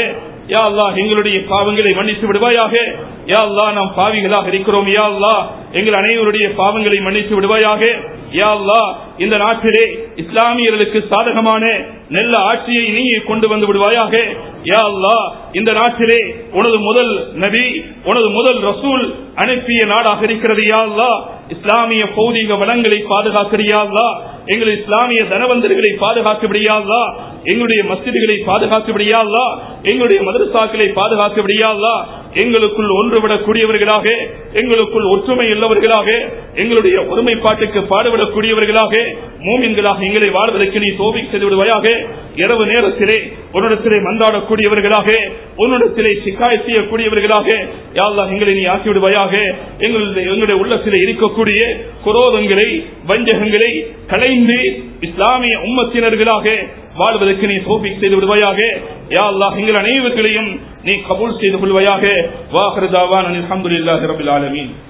யா அல்லாஹ் எங்களுடைய பாவங்களை மன்னித்து விடுவாயாக யா அல்லாஹ் நாம் பாவிகளாக இருக்கிறோம் யா அல்லாஹ் எங்கள் அனைவருடைய பாவங்களை மன்னித்து விடுவாயாக யா அல்லாஹ் இந்த நாட்டிலே இஸ்லாமியர்களுக்கு சாதகமான நல்ல ஆட்சியை நீயே கொண்டு வந்து விடுவாயாக யா அல்லாஹ் இந்த நாட்டிலே உனது முதல் நபி உனது முதல் ரசூல் அனுப்பிய நாடாக இருக்கிறது யா அல்லாஹ் இஸ்லாமிய பௌதிக வளங்களை பாதுகாக்கிறியா அல்லாஹ் எங்கள் இஸ்லாமிய தனவந்தர்களை பாதுகாக்கபடியா அல்லாஹ் எங்களுடைய மஸ்ஜிதுகளை பாதுகாக்கபடியா அல்லாஹ் எங்களுடைய மதரசாக்களை பாதுகாக்கபடியா அல்லாஹ் எங்களுக்குள் ஒன்றுவிடக்கூடியவர்களாக எங்களுக்குள் ஒற்றுமை உள்ளவர்களாக எங்களுடைய ஒருமைப்பாட்டுக்கு பாடுபடக்கூடியவர்களாக மூமின்களாக எங்களை வாழ்வதற்கு நீ தோபி செய்து விடுவாயாக இரவு நேரத்திலே உன்னிடத்திலே மன்றாடக்கூடியவர்களாக உன்னிடத்திலே சிக்காய் செய்யக்கூடியவர்களாக யாழ்லா எங்களை நீ ஆக்கி விடுவாயாக எங்களுடைய எங்களுடைய உள்ளத்திலே இருக்கக்கூடிய குரோதங்களை வஞ்சகங்களை களைந்து இஸ்லாமிய உம்மத்தினர்களாக வாழ்வதற்கு நீ சோபிக் செய்து விடுவாயாக யா அல்லாஹ் எங்கள் அனைவர்களையும் நீ கபூல் செய்து கொள்வாயாக வாஹர் தாவான் அலமதுல்லாஹி ரபில் ஆலமீன்